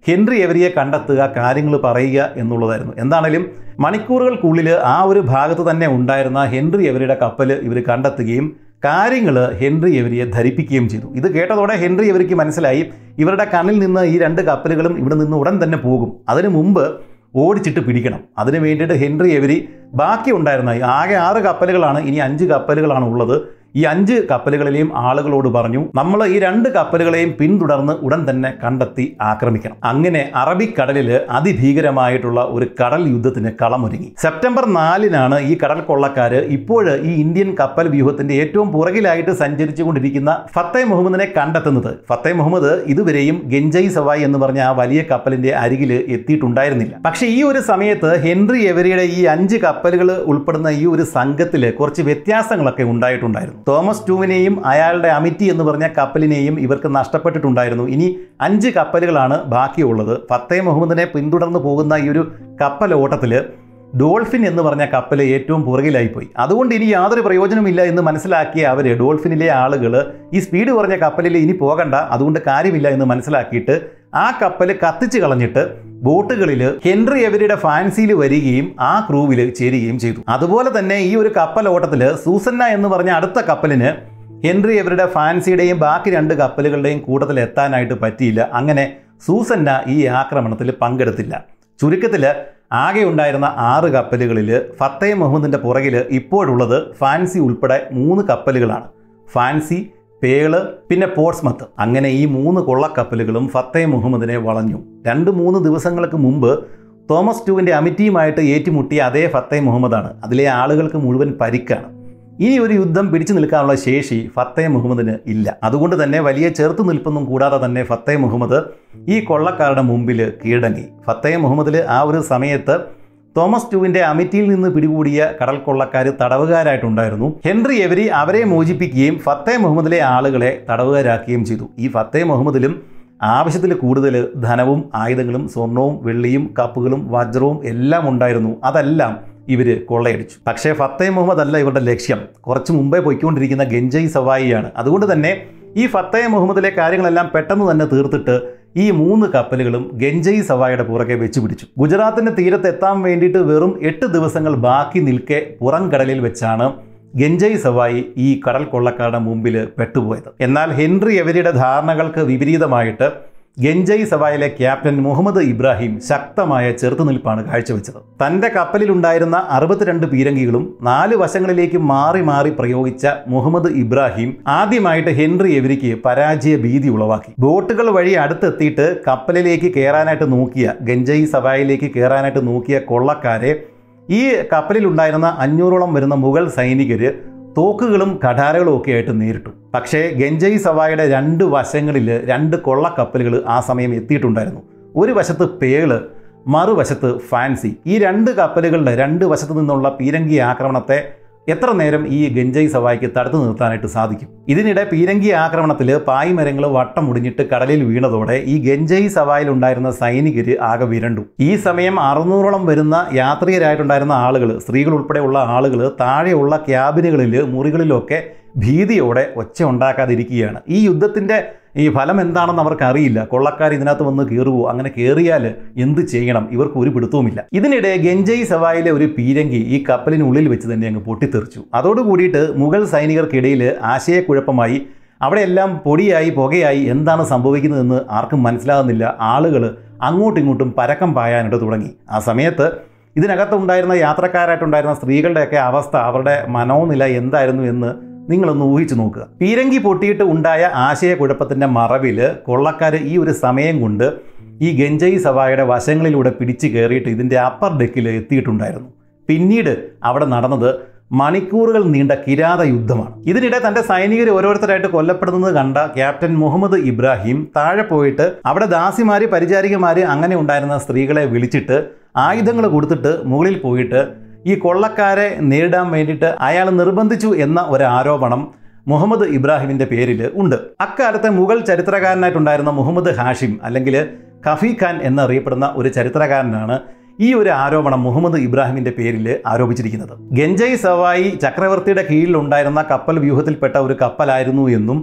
ഹെൻറി എവരിയെ കണ്ടെത്തുക കാര്യങ്ങൾ പറയുക എന്നുള്ളതായിരുന്നു എന്താണേലും മണിക്കൂറുകൾക്കുള്ളിൽ ആ ഒരു ഭാഗത്ത് തന്നെ ഉണ്ടായിരുന്ന ഹെൻറി എവരിയുടെ കപ്പൽ ഇവർ കണ്ടെത്തുകയും കാര്യങ്ങൾ ഹെൻറി എവരിയെ ധരിപ്പിക്കുകയും ചെയ്തു ഇത് കേട്ടതോടെ ഹെൻറി എവരിക്ക് മനസ്സിലായി ഇവരുടെ കണ്ണിൽ നിന്ന് ഈ രണ്ട് കപ്പലുകളും ഇവിടെ നിന്ന് ഉടൻ തന്നെ പോകും അതിനു മുമ്പ് ഓടിച്ചിട്ട് പിടിക്കണം അതിന് വേണ്ടിയിട്ട് ഹെൻറി എവരി ബാക്കി ഉണ്ടായിരുന്ന ആകെ ആറ് കപ്പലുകളാണ് ഇനി അഞ്ച് കപ്പലുകളാണ് ഉള്ളത് ഈ അഞ്ച് കപ്പലുകളിലെയും ആളുകളോട് പറഞ്ഞു നമ്മൾ ഈ രണ്ട് കപ്പലുകളെയും പിന്തുടർന്ന് ഉടൻ തന്നെ കണ്ടെത്തി ആക്രമിക്കണം അങ്ങനെ അറബിക്കടലിൽ അതിഭീകരമായിട്ടുള്ള ഒരു കടൽ യുദ്ധത്തിന് കളമൊരുങ്ങി സെപ്റ്റംബർ നാലിനാണ് ഈ കടൽ കൊള്ളക്കാര് ഇപ്പോൾ ഈ ഇന്ത്യൻ കപ്പൽ വ്യൂഹത്തിന്റെ ഏറ്റവും പുറകിലായിട്ട് സഞ്ചരിച്ചുകൊണ്ടിരിക്കുന്ന ഫത്തേ മുഹമ്മദിനെ കണ്ടെത്തുന്നത് ഫത്തേ മുഹമ്മദ് ഇതുവരെയും ഗെഞ്ചൈ സവായ് എന്ന് പറഞ്ഞ ആ വലിയ കപ്പലിന്റെ അരികിൽ എത്തിയിട്ടുണ്ടായിരുന്നില്ല പക്ഷേ ഈ ഒരു സമയത്ത് ഹെൻറി എവരിയുടെ ഈ അഞ്ച് കപ്പലുകൾ ഉൾപ്പെടുന്ന ഈ ഒരു സംഘത്തിൽ കുറച്ച് വ്യത്യാസങ്ങളൊക്കെ ഉണ്ടായിട്ടുണ്ടായിരുന്നു തോമസ് ടൂവിനെയും അയാളുടെ അമിറ്റി എന്ന് പറഞ്ഞ കപ്പലിനെയും ഇവർക്ക് നഷ്ടപ്പെട്ടിട്ടുണ്ടായിരുന്നു ഇനി അഞ്ച് കപ്പലുകളാണ് ബാക്കിയുള്ളത് ഫത്തേ മുഹമ്മദിനെ പിന്തുടർന്ന് പോകുന്ന ഈ ഒരു കപ്പൽ ഓട്ടത്തിൽ ഡോൾഫിൻ എന്ന് പറഞ്ഞ കപ്പൽ ഏറ്റവും പുറകിലായിപ്പോയി അതുകൊണ്ട് ഇനി യാതൊരു പ്രയോജനമില്ല എന്ന് മനസ്സിലാക്കിയ അവർ ഡോൾഫിനിലെ ആളുകൾ ഈ സ്പീഡ് കുറഞ്ഞ കപ്പലിൽ ഇനി പോകണ്ട അതുകൊണ്ട് കാര്യമില്ല എന്ന് മനസ്സിലാക്കിയിട്ട് ആ കപ്പൽ കത്തിച്ച് കളഞ്ഞിട്ട് ബോട്ടുകളിൽ ഹെൻറി എവരിയുടെ ഫാൻസിയിൽ വരികയും ആ ക്രൂവിൽ ചേരുകയും ചെയ്തു അതുപോലെ തന്നെ ഈ ഒരു കപ്പൽ ഓട്ടത്തിൽ സൂസന്ന എന്ന് പറഞ്ഞ അടുത്ത കപ്പലിന് ഹെൻറി എവരുടെ ഫാൻസിയുടെയും ബാക്കി രണ്ട് കപ്പലുകളുടെയും കൂട്ടത്തിൽ എത്താനായിട്ട് പറ്റിയില്ല അങ്ങനെ സൂസന്ന ഈ ആക്രമണത്തിൽ പങ്കെടുത്തില്ല ചുരുക്കത്തിൽ ആകെ ഉണ്ടായിരുന്ന ആറ് കപ്പലുകളിൽ ഫത്തേ മുഹമ്മദിൻ്റെ പുറകിൽ ഇപ്പോഴുള്ളത് ഫാൻസി ഉൾപ്പെടെ മൂന്ന് കപ്പലുകളാണ് ഫാൻസി പേള് പിന്നെ പോർട്സ്മത്ത് അങ്ങനെ ഈ മൂന്ന് കൊള്ളക്കപ്പലുകളും ഫത്തേ മുഹമ്മദിനെ വളഞ്ഞു രണ്ട് മൂന്ന് ദിവസങ്ങൾക്ക് മുമ്പ് തോമസ് ടൂവിൻ്റെ അമിറ്റിയുമായിട്ട് ഏറ്റുമുട്ടിയ അതേ ഫത്തേ മുഹമ്മദാണ് അതിലെ ആളുകൾക്ക് മുഴുവൻ പരിക്കാണ് ഇനി ഒരു യുദ്ധം പിടിച്ചു നിൽക്കാനുള്ള ശേഷി ഫത്തേ മുഹമ്മദിന് ഇല്ല അതുകൊണ്ട് തന്നെ വലിയ ചെറുത്തു നിൽപ്പൊന്നും കൂടാതെ തന്നെ ഫത്തേ മുഹമ്മദ് ഈ കൊള്ളക്കാരുടെ മുമ്പിൽ കീഴടങ്ങി ഫത്തേ മുഹമ്മദിൽ ആ ഒരു സമയത്ത് തോമസ് ടൂവിന്റെ അമിറ്റിയിൽ നിന്ന് പിടികൂടിയ കടൽ കൊള്ളക്കാർ തടവുകാരായിട്ടുണ്ടായിരുന്നു ഹെൻറി എവരി അവരെ മോചിപ്പിക്കുകയും ഫത്തേ മുഹമ്മദിലെ ആളുകളെ തടവുകാരാക്കുകയും ചെയ്തു ഈ ഫത്തേ മുഹമ്മദിലും ആവശ്യത്തിൽ കൂടുതൽ ധനവും ആയുധങ്ങളും സ്വർണവും വെള്ളിയും കപ്പുകളും വജ്രവും എല്ലാം ഉണ്ടായിരുന്നു അതെല്ലാം ഇവർ കൊള്ളയടിച്ചു പക്ഷേ ഫത്തേ മുഹമ്മദ് അല്ല ഇവരുടെ ലക്ഷ്യം കുറച്ച് മുമ്പേ പോയിക്കൊണ്ടിരിക്കുന്ന ഗെഞ്ചൈ സവായിയാണ് അതുകൊണ്ട് തന്നെ ഈ ഫത്തേ മുഹമ്മദിലെ കാര്യങ്ങളെല്ലാം പെട്ടെന്ന് തന്നെ തീർത്തിട്ട് ഈ മൂന്ന് കപ്പലുകളും ഗെഞ്ചൈ സവായുടെ പുറകെ വെച്ച് പിടിച്ചു ഗുജറാത്തിന്റെ തീരത്ത് എത്താൻ വേണ്ടിയിട്ട് വെറും എട്ട് ദിവസങ്ങൾ ബാക്കി നിൽക്കെ പുറം കടലിൽ വെച്ചാണ് ഗെഞ്ചൈ സവായി ഈ കടൽ കൊള്ളക്കാരുടെ മുമ്പിൽ പെട്ടുപോയത് എന്നാൽ ഹെൻറി എവരിയുടെ ധാരണകൾക്ക് വിപരീതമായിട്ട് ഗെഞ്ചൈ സവായിലെ ക്യാപ്റ്റൻ മുഹമ്മദ് ഇബ്രാഹിം ശക്തമായ ചെറുത്തുനിൽപ്പാണ് കാഴ്ചവെച്ചത് തന്റെ കപ്പലിലുണ്ടായിരുന്ന അറുപത്തിരണ്ട് പീരങ്കികളും നാല് വശങ്ങളിലേക്ക് മാറി മാറി പ്രയോഗിച്ച മുഹമ്മദ് ഇബ്രാഹിം ആദ്യമായിട്ട് ഹെൻറി എവരിക്ക് പരാജയ ഭീതി ഉളവാക്കി ബോട്ടുകൾ വഴി അടുത്തെത്തിയിട്ട് കപ്പലിലേക്ക് കയറാനായിട്ട് നോക്കിയ ഗെഞ്ചൈ സവായിലേക്ക് കയറാനായിട്ട് നോക്കിയ കൊള്ളക്കാരെ ഈ കപ്പലിലുണ്ടായിരുന്ന അഞ്ഞൂറോളം വരുന്ന മുഗൾ സൈനികർ തോക്കുകളും കഠാരകളും ഒക്കെ ആയിട്ട് നേരിട്ടു പക്ഷേ ഗെഞ്ചൈ സവായുടെ രണ്ട് വശങ്ങളിൽ രണ്ട് കൊള്ളക്കപ്പലുകൾ ആ സമയം എത്തിയിട്ടുണ്ടായിരുന്നു ഒരു വശത്ത് പേള് മറുവശത്ത് ഫാൻസി ഈ രണ്ട് കപ്പലുകളുടെ രണ്ട് വശത്തു നിന്നുള്ള പീരങ്കി ആക്രമണത്തെ എത്ര നേരം ഈ ഗഞ്ചൈ സവായിക്ക് തടുത്തു നിർത്താനായിട്ട് സാധിക്കും ഇതിനിടെ പീരങ്കി ആക്രമണത്തിൽ പായ്മരങ്ങൾ വട്ടം മുടിഞ്ഞിട്ട് കടലിൽ വീണതോടെ ഈ ഗഞ്ചൈ സവായിൽ ഉണ്ടായിരുന്ന സൈനികർ ആകെ വിരണ്ടു ഈ സമയം അറുന്നൂറോളം വരുന്ന യാത്രികരായിട്ടുണ്ടായിരുന്ന ആളുകൾ സ്ത്രീകൾ ഉൾപ്പെടെയുള്ള ആളുകൾ താഴെയുള്ള ക്യാബിനുകളിൽ മുറികളിലൊക്കെ ഭീതിയോടെ ഒച്ച ഉണ്ടാക്കാതിരിക്കുകയാണ് ഈ യുദ്ധത്തിൻ്റെ ഈ ഫലം എന്താണെന്ന് അവർക്ക് അറിയില്ല കൊള്ളക്കാർ ഇതിനകത്ത് വന്ന് കയറുവോ അങ്ങനെ കയറിയാൽ എന്ത് ചെയ്യണം ഇവർക്ക് ഒരു പിടുത്തവുമില്ല ഇതിനിടെ ഗെഞ്ചൈ സവായിലെ ഒരു പീരങ്കി ഈ കപ്പലിനുള്ളിൽ വെച്ച് തന്നെ അങ്ങ് പൊട്ടിത്തെറിച്ചു അതോടുകൂടിയിട്ട് മുഗൾ സൈനികർക്കിടയിൽ ആശയക്കുഴപ്പമായി അവിടെയെല്ലാം പൊടിയായി പുകയായി എന്താണ് സംഭവിക്കുന്നതെന്ന് ആർക്കും മനസ്സിലാകുന്നില്ല ആളുകൾ അങ്ങോട്ടും ഇങ്ങോട്ടും പരക്കം പായാനായിട്ട് തുടങ്ങി ആ സമയത്ത് ഇതിനകത്തുണ്ടായിരുന്ന യാത്രക്കാരായിട്ടുണ്ടായിരുന്ന സ്ത്രീകളുടെയൊക്കെ അവസ്ഥ അവരുടെ മനോനില എന്തായിരുന്നു എന്ന് നിങ്ങളൊന്ന് ഊഹിച്ചു നോക്കുക പീരങ്കി പൊട്ടിയിട്ട് ഉണ്ടായ ആശയക്കുഴപ്പത്തിൻ്റെ മറവിൽ കൊള്ളക്കാർ ഈ ഒരു സമയം കൊണ്ട് ഈ ഗഞ്ചൈ സവായുടെ വശങ്ങളിലൂടെ പിടിച്ചു കയറിയിട്ട് ഇതിൻ്റെ അപ്പർ ഡെക്കിൽ എത്തിയിട്ടുണ്ടായിരുന്നു പിന്നീട് അവിടെ നടന്നത് മണിക്കൂറുകൾ നീണ്ട കിരാത യുദ്ധമാണ് ഇതിനിടെ തന്റെ സൈനികർ ഓരോരുത്തരായിട്ട് കൊല്ലപ്പെടുന്നത് കണ്ട ക്യാപ്റ്റൻ മുഹമ്മദ് ഇബ്രാഹിം താഴെ പോയിട്ട് അവിടെ ദാസിമാര് പരിചാരികമാര് അങ്ങനെ ഉണ്ടായിരുന്ന സ്ത്രീകളെ വിളിച്ചിട്ട് ആയുധങ്ങൾ കൊടുത്തിട്ട് മുകളിൽ പോയിട്ട് ഈ കൊള്ളക്കാരെ നേരിടാൻ വേണ്ടിയിട്ട് അയാൾ നിർബന്ധിച്ചു എന്ന ഒരു ആരോപണം മുഹമ്മദ് ഇബ്രാഹിമിന്റെ പേരിൽ ഉണ്ട് അക്കാലത്തെ മുഗൾ ചരിത്രകാരനായിട്ടുണ്ടായിരുന്ന മുഹമ്മദ് ഹാഷിം അല്ലെങ്കിൽ ഖഫി ഖാൻ എന്നറിയപ്പെടുന്ന ഒരു ചരിത്രകാരനാണ് ഈ ഒരു ആരോപണം മുഹമ്മദ് ഇബ്രാഹിമിന്റെ പേരിൽ ആരോപിച്ചിരിക്കുന്നത് ഗഞ്ചൈ സവായി ചക്രവർത്തിയുടെ കീഴിലുണ്ടായിരുന്ന കപ്പൽ വ്യൂഹത്തിൽപ്പെട്ട ഒരു കപ്പലായിരുന്നു എന്നും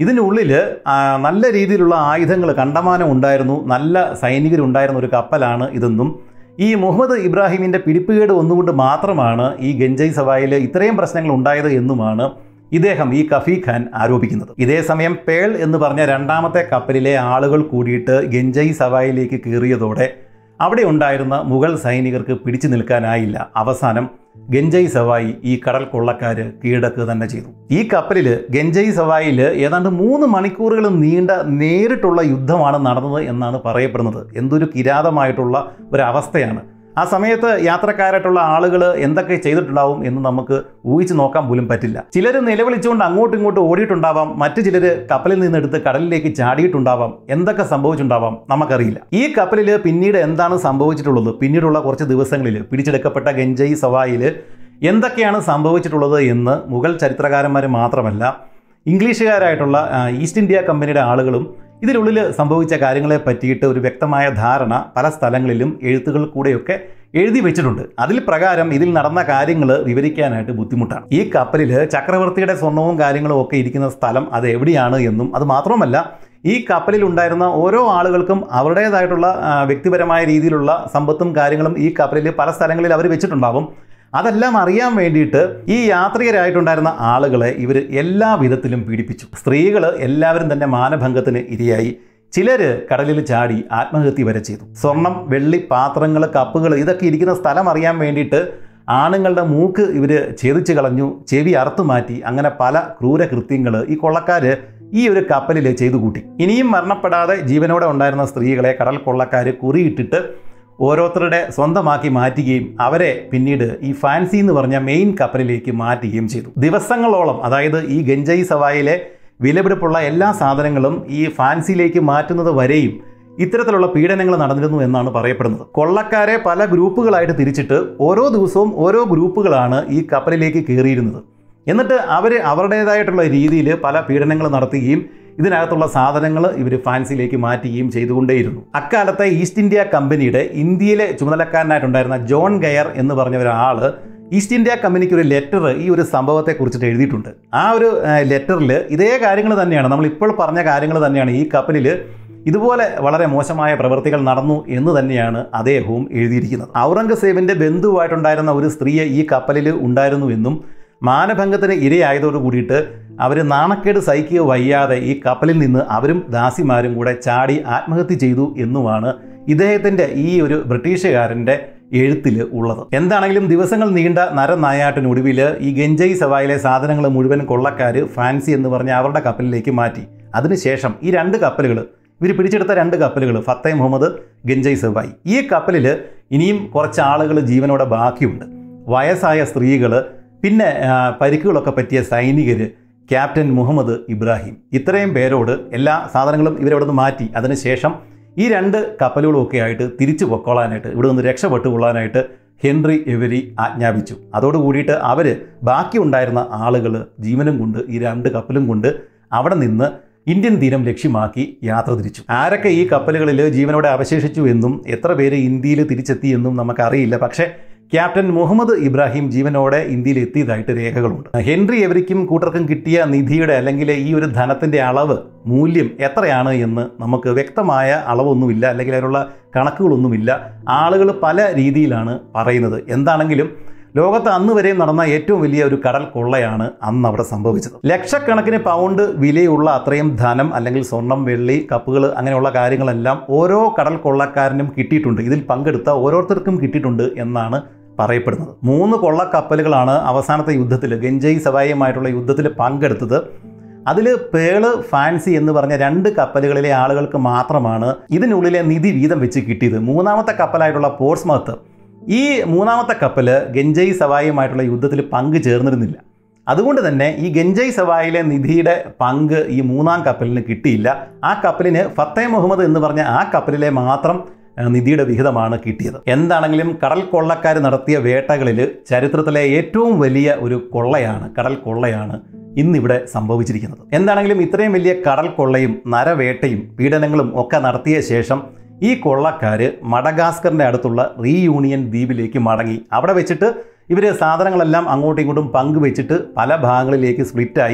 ഇതിനുള്ളിൽ ആ, നല്ല രീതിയിലുള്ള ആയുധങ്ങൾ കണ്ടമാനം ഉണ്ടായിരുന്നു നല്ല സൈനികരുണ്ടായിരുന്ന ഒരു കപ്പലാണ് ഇതെന്നും ഈ മുഹമ്മദ് ഇബ്രാഹിമിൻ്റെ പിടിപ്പുകേട് ഒന്നുകൊണ്ട് മാത്രമാണ് ഈ ഗഞ്ചൈ സവായിൽ ഇത്രയും പ്രശ്നങ്ങൾ ഉണ്ടായത് എന്നുമാണ് ഇദ്ദേഹം ഈ കഫീ ഖാൻ ആരോപിക്കുന്നത് ഇതേ സമയം പേൾ എന്ന് പറഞ്ഞ രണ്ടാമത്തെ കപ്പലിലെ ആളുകൾ കൂടിയിട്ട് ഗഞ്ചൈ സവായിലേക്ക് കയറിയതോടെ അവിടെ ഉണ്ടായിരുന്ന മുഗൾ സൈനികർക്ക് പിടിച്ചു നിൽക്കാനായില്ല അവസാനം ഗഞ്ചൈ സവായി ഈ കടൽ കൊള്ളക്കാര് കീഴടക്കുക തന്നെ ചെയ്തു ഈ കപ്പലിൽ ഗഞ്ചൈ സവായിൽ ഏതാണ്ട് മൂന്ന് മണിക്കൂറുകൾ നീണ്ട നേരിട്ടുള്ള യുദ്ധമാണ് നടന്നത് എന്നാണ് പറയപ്പെടുന്നത് എന്തൊരു കിരാതമായിട്ടുള്ള ഒരു അവസ്ഥയാണ് ആ സമയത്ത് യാത്രക്കാരായിട്ടുള്ള ആളുകൾ എന്തൊക്കെ ചെയ്തിട്ടുണ്ടാവും എന്ന് നമുക്ക് ഊഹിച്ച് നോക്കാൻ പോലും പറ്റില്ല ചിലർ നിലവിളിച്ചുകൊണ്ട് അങ്ങോട്ടും ഇങ്ങോട്ടും ഓടിയിട്ടുണ്ടാവാം മറ്റു ചിലർ കപ്പലിൽ നിന്നെടുത്ത് കടലിലേക്ക് ചാടിയിട്ടുണ്ടാവാം എന്തൊക്കെ സംഭവിച്ചിട്ടുണ്ടാവാം നമുക്കറിയില്ല ഈ കപ്പലിൽ പിന്നീട് എന്താണ് സംഭവിച്ചിട്ടുള്ളത് പിന്നീടുള്ള കുറച്ച് ദിവസങ്ങളിൽ പിടിച്ചെടുക്കപ്പെട്ട ഗഞ്ചൈ സവായിൽ എന്തൊക്കെയാണ് സംഭവിച്ചിട്ടുള്ളത് എന്ന് മുഗൾ ചരിത്രകാരന്മാർ മാത്രമല്ല ഇംഗ്ലീഷുകാരായിട്ടുള്ള ആ, ഈസ്റ്റ് ഇന്ത്യ കമ്പനിയുടെ ആളുകളും ഇതിനുള്ളിൽ സംഭവിച്ച കാര്യങ്ങളെ പറ്റിയിട്ട് ഒരു വ്യക്തമായ ധാരണ പല സ്ഥലങ്ങളിലും എഴുത്തുകൾ കൂടെയൊക്കെ എഴുതി വെച്ചിട്ടുണ്ട് അതിൽ പ്രകാരം ഇതിൽ നടന്ന കാര്യങ്ങൾ വിവരിക്കാനായിട്ട് ബുദ്ധിമുട്ടാണ് ഈ കപ്പലിൽ ചക്രവർത്തിയുടെ സ്വർണവും കാര്യങ്ങളും ഒക്കെ ഇരിക്കുന്ന സ്ഥലം അത് എവിടെയാണ് എന്നും അത് മാത്രമല്ല ഈ കപ്പലിൽ ഉണ്ടായിരുന്ന ഓരോ ആളുകൾക്കും അവരുടേതായിട്ടുള്ള ആ, വ്യക്തിപരമായ രീതിയിലുള്ള സമ്പത്തും കാര്യങ്ങളും ഈ കപ്പലിൽ പല സ്ഥലങ്ങളിൽ അവർ വെച്ചിട്ടുണ്ടാവും അതെല്ലാം അറിയാൻ വേണ്ടിയിട്ട് ഈ യാത്രികരായിട്ടുണ്ടായിരുന്ന ആളുകളെ ഇവർ എല്ലാ വിധത്തിലും പീഡിപ്പിച്ചു സ്ത്രീകൾ എല്ലാവരും തന്നെ മാനഭംഗത്തിന് ഇരയായി ചിലർ കടലിൽ ചാടി ആത്മഹത്യ വരെ ചെയ്തു സ്വർണം വെള്ളി പാത്രങ്ങൾ കപ്പുകൾ ഇതൊക്കെ ഇരിക്കുന്ന സ്ഥലം അറിയാൻ വേണ്ടിയിട്ട് ആണുങ്ങളുടെ മൂക്ക് ഇവർ ഛേദിച്ച് കളഞ്ഞു ചെവി അറുത്തു മാറ്റി അങ്ങനെ പല ക്രൂരകൃത്യങ്ങൾ ഈ കൊള്ളക്കാർ ഈ ഒരു കപ്പലിൽ ചെയ്തു കൂട്ടി ഇനിയും മരണപ്പെടാതെ ജീവനോടെ ഉണ്ടായിരുന്ന സ്ത്രീകളെ കടൽ കൊള്ളക്കാർ കുറിയിട്ടിട്ട് ഓരോരുത്തരുടെ സ്വന്തമാക്കി മാറ്റുകയും അവരെ പിന്നീട് ഈ ഫാൻസി എന്ന് പറഞ്ഞ മെയിൻ കപ്പലിലേക്ക് മാറ്റുകയും ചെയ്തു ദിവസങ്ങളോളം അതായത് ഈ ഗഞ്ചൈ സവായിലെ വിലപിടിപ്പുള്ള എല്ലാ സാധനങ്ങളും ഈ ഫാൻസിയിലേക്ക് മാറ്റുന്നത് വരെയും ഇത്തരത്തിലുള്ള പീഡനങ്ങൾ നടന്നിരുന്നു എന്നാണ് പറയപ്പെടുന്നത് കൊള്ളക്കാരെ പല ഗ്രൂപ്പുകളായിട്ട് തിരിച്ചിട്ട് ഓരോ ദിവസവും ഓരോ ഗ്രൂപ്പുകളാണ് ഈ കപ്പലിലേക്ക് കയറിയിരുന്നത് എന്നിട്ട് അവർ അവരുടേതായിട്ടുള്ള രീതിയിൽ പല പീഡനങ്ങൾ നടത്തുകയും ഇതിനകത്തുള്ള സാധനങ്ങൾ ഇവർ ഫാൻസിയിലേക്ക് മാറ്റുകയും ചെയ്തുകൊണ്ടേയിരുന്നു അക്കാലത്തെ ഈസ്റ്റ് ഇന്ത്യ കമ്പനിയുടെ ഇന്ത്യയിലെ ചുമതലക്കാരനായിട്ടുണ്ടായിരുന്ന ജോൺ ഗയർ എന്ന് പറഞ്ഞ ഒരാൾ ഈസ്റ്റ് ഇന്ത്യ കമ്പനിക്ക് ഒരു ലെറ്റർ ഈ ഒരു സംഭവത്തെ കുറിച്ചിട്ട് എഴുതിയിട്ടുണ്ട് ആ ഒരു ലെറ്ററിൽ ഇതേ കാര്യങ്ങൾ തന്നെയാണ് നമ്മൾ ഇപ്പോൾ പറഞ്ഞ കാര്യങ്ങൾ തന്നെയാണ് ഈ കപ്പലിൽ ഇതുപോലെ വളരെ മോശമായ പ്രവൃത്തികൾ നടന്നു എന്ന് തന്നെയാണ് അദ്ദേഹവും എഴുതിയിരിക്കുന്നത് ഔറംഗസേബിന്റെ ബന്ധുവായിട്ടുണ്ടായിരുന്ന ഒരു സ്ത്രീയെ ഈ കപ്പലിൽ ഉണ്ടായിരുന്നു എന്നും മാനഭംഗത്തിന് ഇരയായതോട് കൂടിയിട്ട് അവർ നാണക്കേട് സഹിക്കുക വയ്യാതെ ഈ കപ്പലിൽ നിന്ന് അവരും ദാസിമാരും കൂടെ ചാടി ആത്മഹത്യ ചെയ്തു എന്നുമാണ് ഇദ്ദേഹത്തിൻ്റെ ഈ ഒരു ബ്രിട്ടീഷുകാരൻ്റെ എഴുത്തിൽ ഉള്ളത് എന്താണെങ്കിലും ദിവസങ്ങൾ നീണ്ട നരനായാട്ടിനൊടുവിൽ ഈ ഗഞ്ചൈ സവായിലെ സാധനങ്ങൾ മുഴുവൻ കൊള്ളക്കാർ ഫാൻസി എന്ന് പറഞ്ഞ അവരുടെ കപ്പലിലേക്ക് മാറ്റി അതിനുശേഷം ഈ രണ്ട് കപ്പലുകൾ ഇവർ പിടിച്ചെടുത്ത രണ്ട് കപ്പലുകൾ ഫത്തേ മുഹമ്മദ് ഗഞ്ചൈ സവായി ഈ കപ്പലിൽ ഇനിയും കുറച്ച് ആളുകൾ ജീവനോടെ ബാക്കിയുണ്ട് വയസ്സായ സ്ത്രീകൾ പിന്നെ ആ, പരിക്കുകളൊക്കെ പറ്റിയ സൈനികർ ക്യാപ്റ്റൻ മുഹമ്മദ് ഇബ്രാഹിം ഇത്രയും പേരോട് എല്ലാ സാധനങ്ങളും ഇവരവിടെ നിന്ന് മാറ്റി അതിനുശേഷം ഈ രണ്ട് കപ്പലുകളും ഒക്കെ ആയിട്ട് തിരിച്ചു പൊക്കോളാനായിട്ട് ഇവിടെ നിന്ന് രക്ഷപ്പെട്ടു കൊള്ളാനായിട്ട് ഹെൻറി എവരി ആജ്ഞാപിച്ചു അതോടുകൂടിയിട്ട് അവർ ബാക്കി ഉണ്ടായിരുന്ന ആളുകൾ ജീവനും കൊണ്ട് ഈ രണ്ട് കപ്പലും കൊണ്ട് അവിടെ നിന്ന് ഇന്ത്യൻ തീരം ലക്ഷ്യമാക്കി യാത്ര തിരിച്ചു ആരൊക്കെ ഈ കപ്പലുകളിൽ ജീവനോടെ അവശേഷിച്ചു എന്നും എത്ര പേര് ഇന്ത്യയിൽ തിരിച്ചെത്തി എന്നും നമുക്കറിയില്ല പക്ഷേ ക്യാപ്റ്റൻ മുഹമ്മദ് ഇബ്രാഹിം ജീവനോടെ ഇന്ത്യയിൽ എത്തിയതായിട്ട് രേഖകളുണ്ട് ഹെൻറി എവരിക്കും കൂട്ടർക്കും കിട്ടിയ നിധിയുടെ അല്ലെങ്കിൽ ഈ ഒരു ധനത്തിൻ്റെ അളവ് മൂല്യം എത്രയാണ് എന്ന് നമുക്ക് വ്യക്തമായ അളവൊന്നുമില്ല അല്ലെങ്കിൽ അതിനുള്ള കണക്കുകളൊന്നുമില്ല ആളുകൾ പല രീതിയിലാണ് പറയുന്നത് എന്താണെങ്കിലും ലോകത്ത് അന്ന് വരെയും നടന്ന ഏറ്റവും വലിയ ഒരു കടൽ കൊള്ളയാണ് അന്ന് അവിടെ സംഭവിച്ചത് ലക്ഷക്കണക്കിന് പൗണ്ട് വിലയുള്ള അത്രയും ധനം അല്ലെങ്കിൽ സ്വർണം വെള്ളി കപ്പുകൾ അങ്ങനെയുള്ള കാര്യങ്ങളെല്ലാം ഓരോ കടൽ കൊള്ളക്കാരനും കിട്ടിയിട്ടുണ്ട് ഇതിൽ പങ്കെടുത്ത ഓരോരുത്തർക്കും കിട്ടിയിട്ടുണ്ട് എന്നാണ് പറയപ്പെടുന്നത് മൂന്ന് കൊള്ളക്കപ്പലുകളാണ് അവസാനത്തെ യുദ്ധത്തിൽ ഗഞ്ചൈ സവായിയുമായിട്ടുള്ള യുദ്ധത്തിൽ പങ്കെടുത്തത് അതിൽ പേള് ഫാൻസി എന്ന് പറഞ്ഞ രണ്ട് കപ്പലുകളിലെ ആളുകൾക്ക് മാത്രമാണ് ഇതിനുള്ളിലെ നിധി വീതം വെച്ച് കിട്ടിയത് മൂന്നാമത്തെ കപ്പലായിട്ടുള്ള പോർട്സ്മത്ത് ഈ മൂന്നാമത്തെ കപ്പൽ ഗഞ്ചൈ സവായിയുമായിട്ടുള്ള യുദ്ധത്തിൽ പങ്ക് ചേർന്നിരുന്നില്ല അതുകൊണ്ട് തന്നെ ഈ ഗഞ്ചൈ സവായിലെ നിധിയുടെ പങ്ക് ഈ മൂന്നാം കപ്പലിന് കിട്ടിയില്ല ആ കപ്പലിന് ഫത്തേ മുഹമ്മദ് എന്ന് പറഞ്ഞ ആ കപ്പലിലെ മാത്രം ആ, നിധിയുടെ വിഹിതമാണ് കിട്ടിയത് എന്താണെങ്കിലും കടൽ കൊള്ളക്കാർ നടത്തിയ വേട്ടകളിൽ ചരിത്രത്തിലെ ഏറ്റവും വലിയ ഒരു കൊള്ളയാണ് കടൽ കൊള്ളയാണ് ഇന്നിവിടെ സംഭവിച്ചിരിക്കുന്നത് എന്താണെങ്കിലും ഇത്രയും വലിയ കടൽ കൊള്ളയും നരവേട്ടയും പീഡനങ്ങളും ഒക്കെ നടത്തിയ ശേഷം ഈ കൊള്ളക്കാർ മഡഗാസ്കറിൻ്റെ അടുത്തുള്ള റീയൂണിയൻ ദ്വീപിലേക്ക് മടങ്ങി അവിടെ വെച്ചിട്ട് ഇവർ സാധനങ്ങളെല്ലാം അങ്ങോട്ടും ഇങ്ങോട്ടും പങ്കുവെച്ചിട്ട് പല ഭാഗങ്ങളിലേക്ക് സ്പ്ലിറ്റായി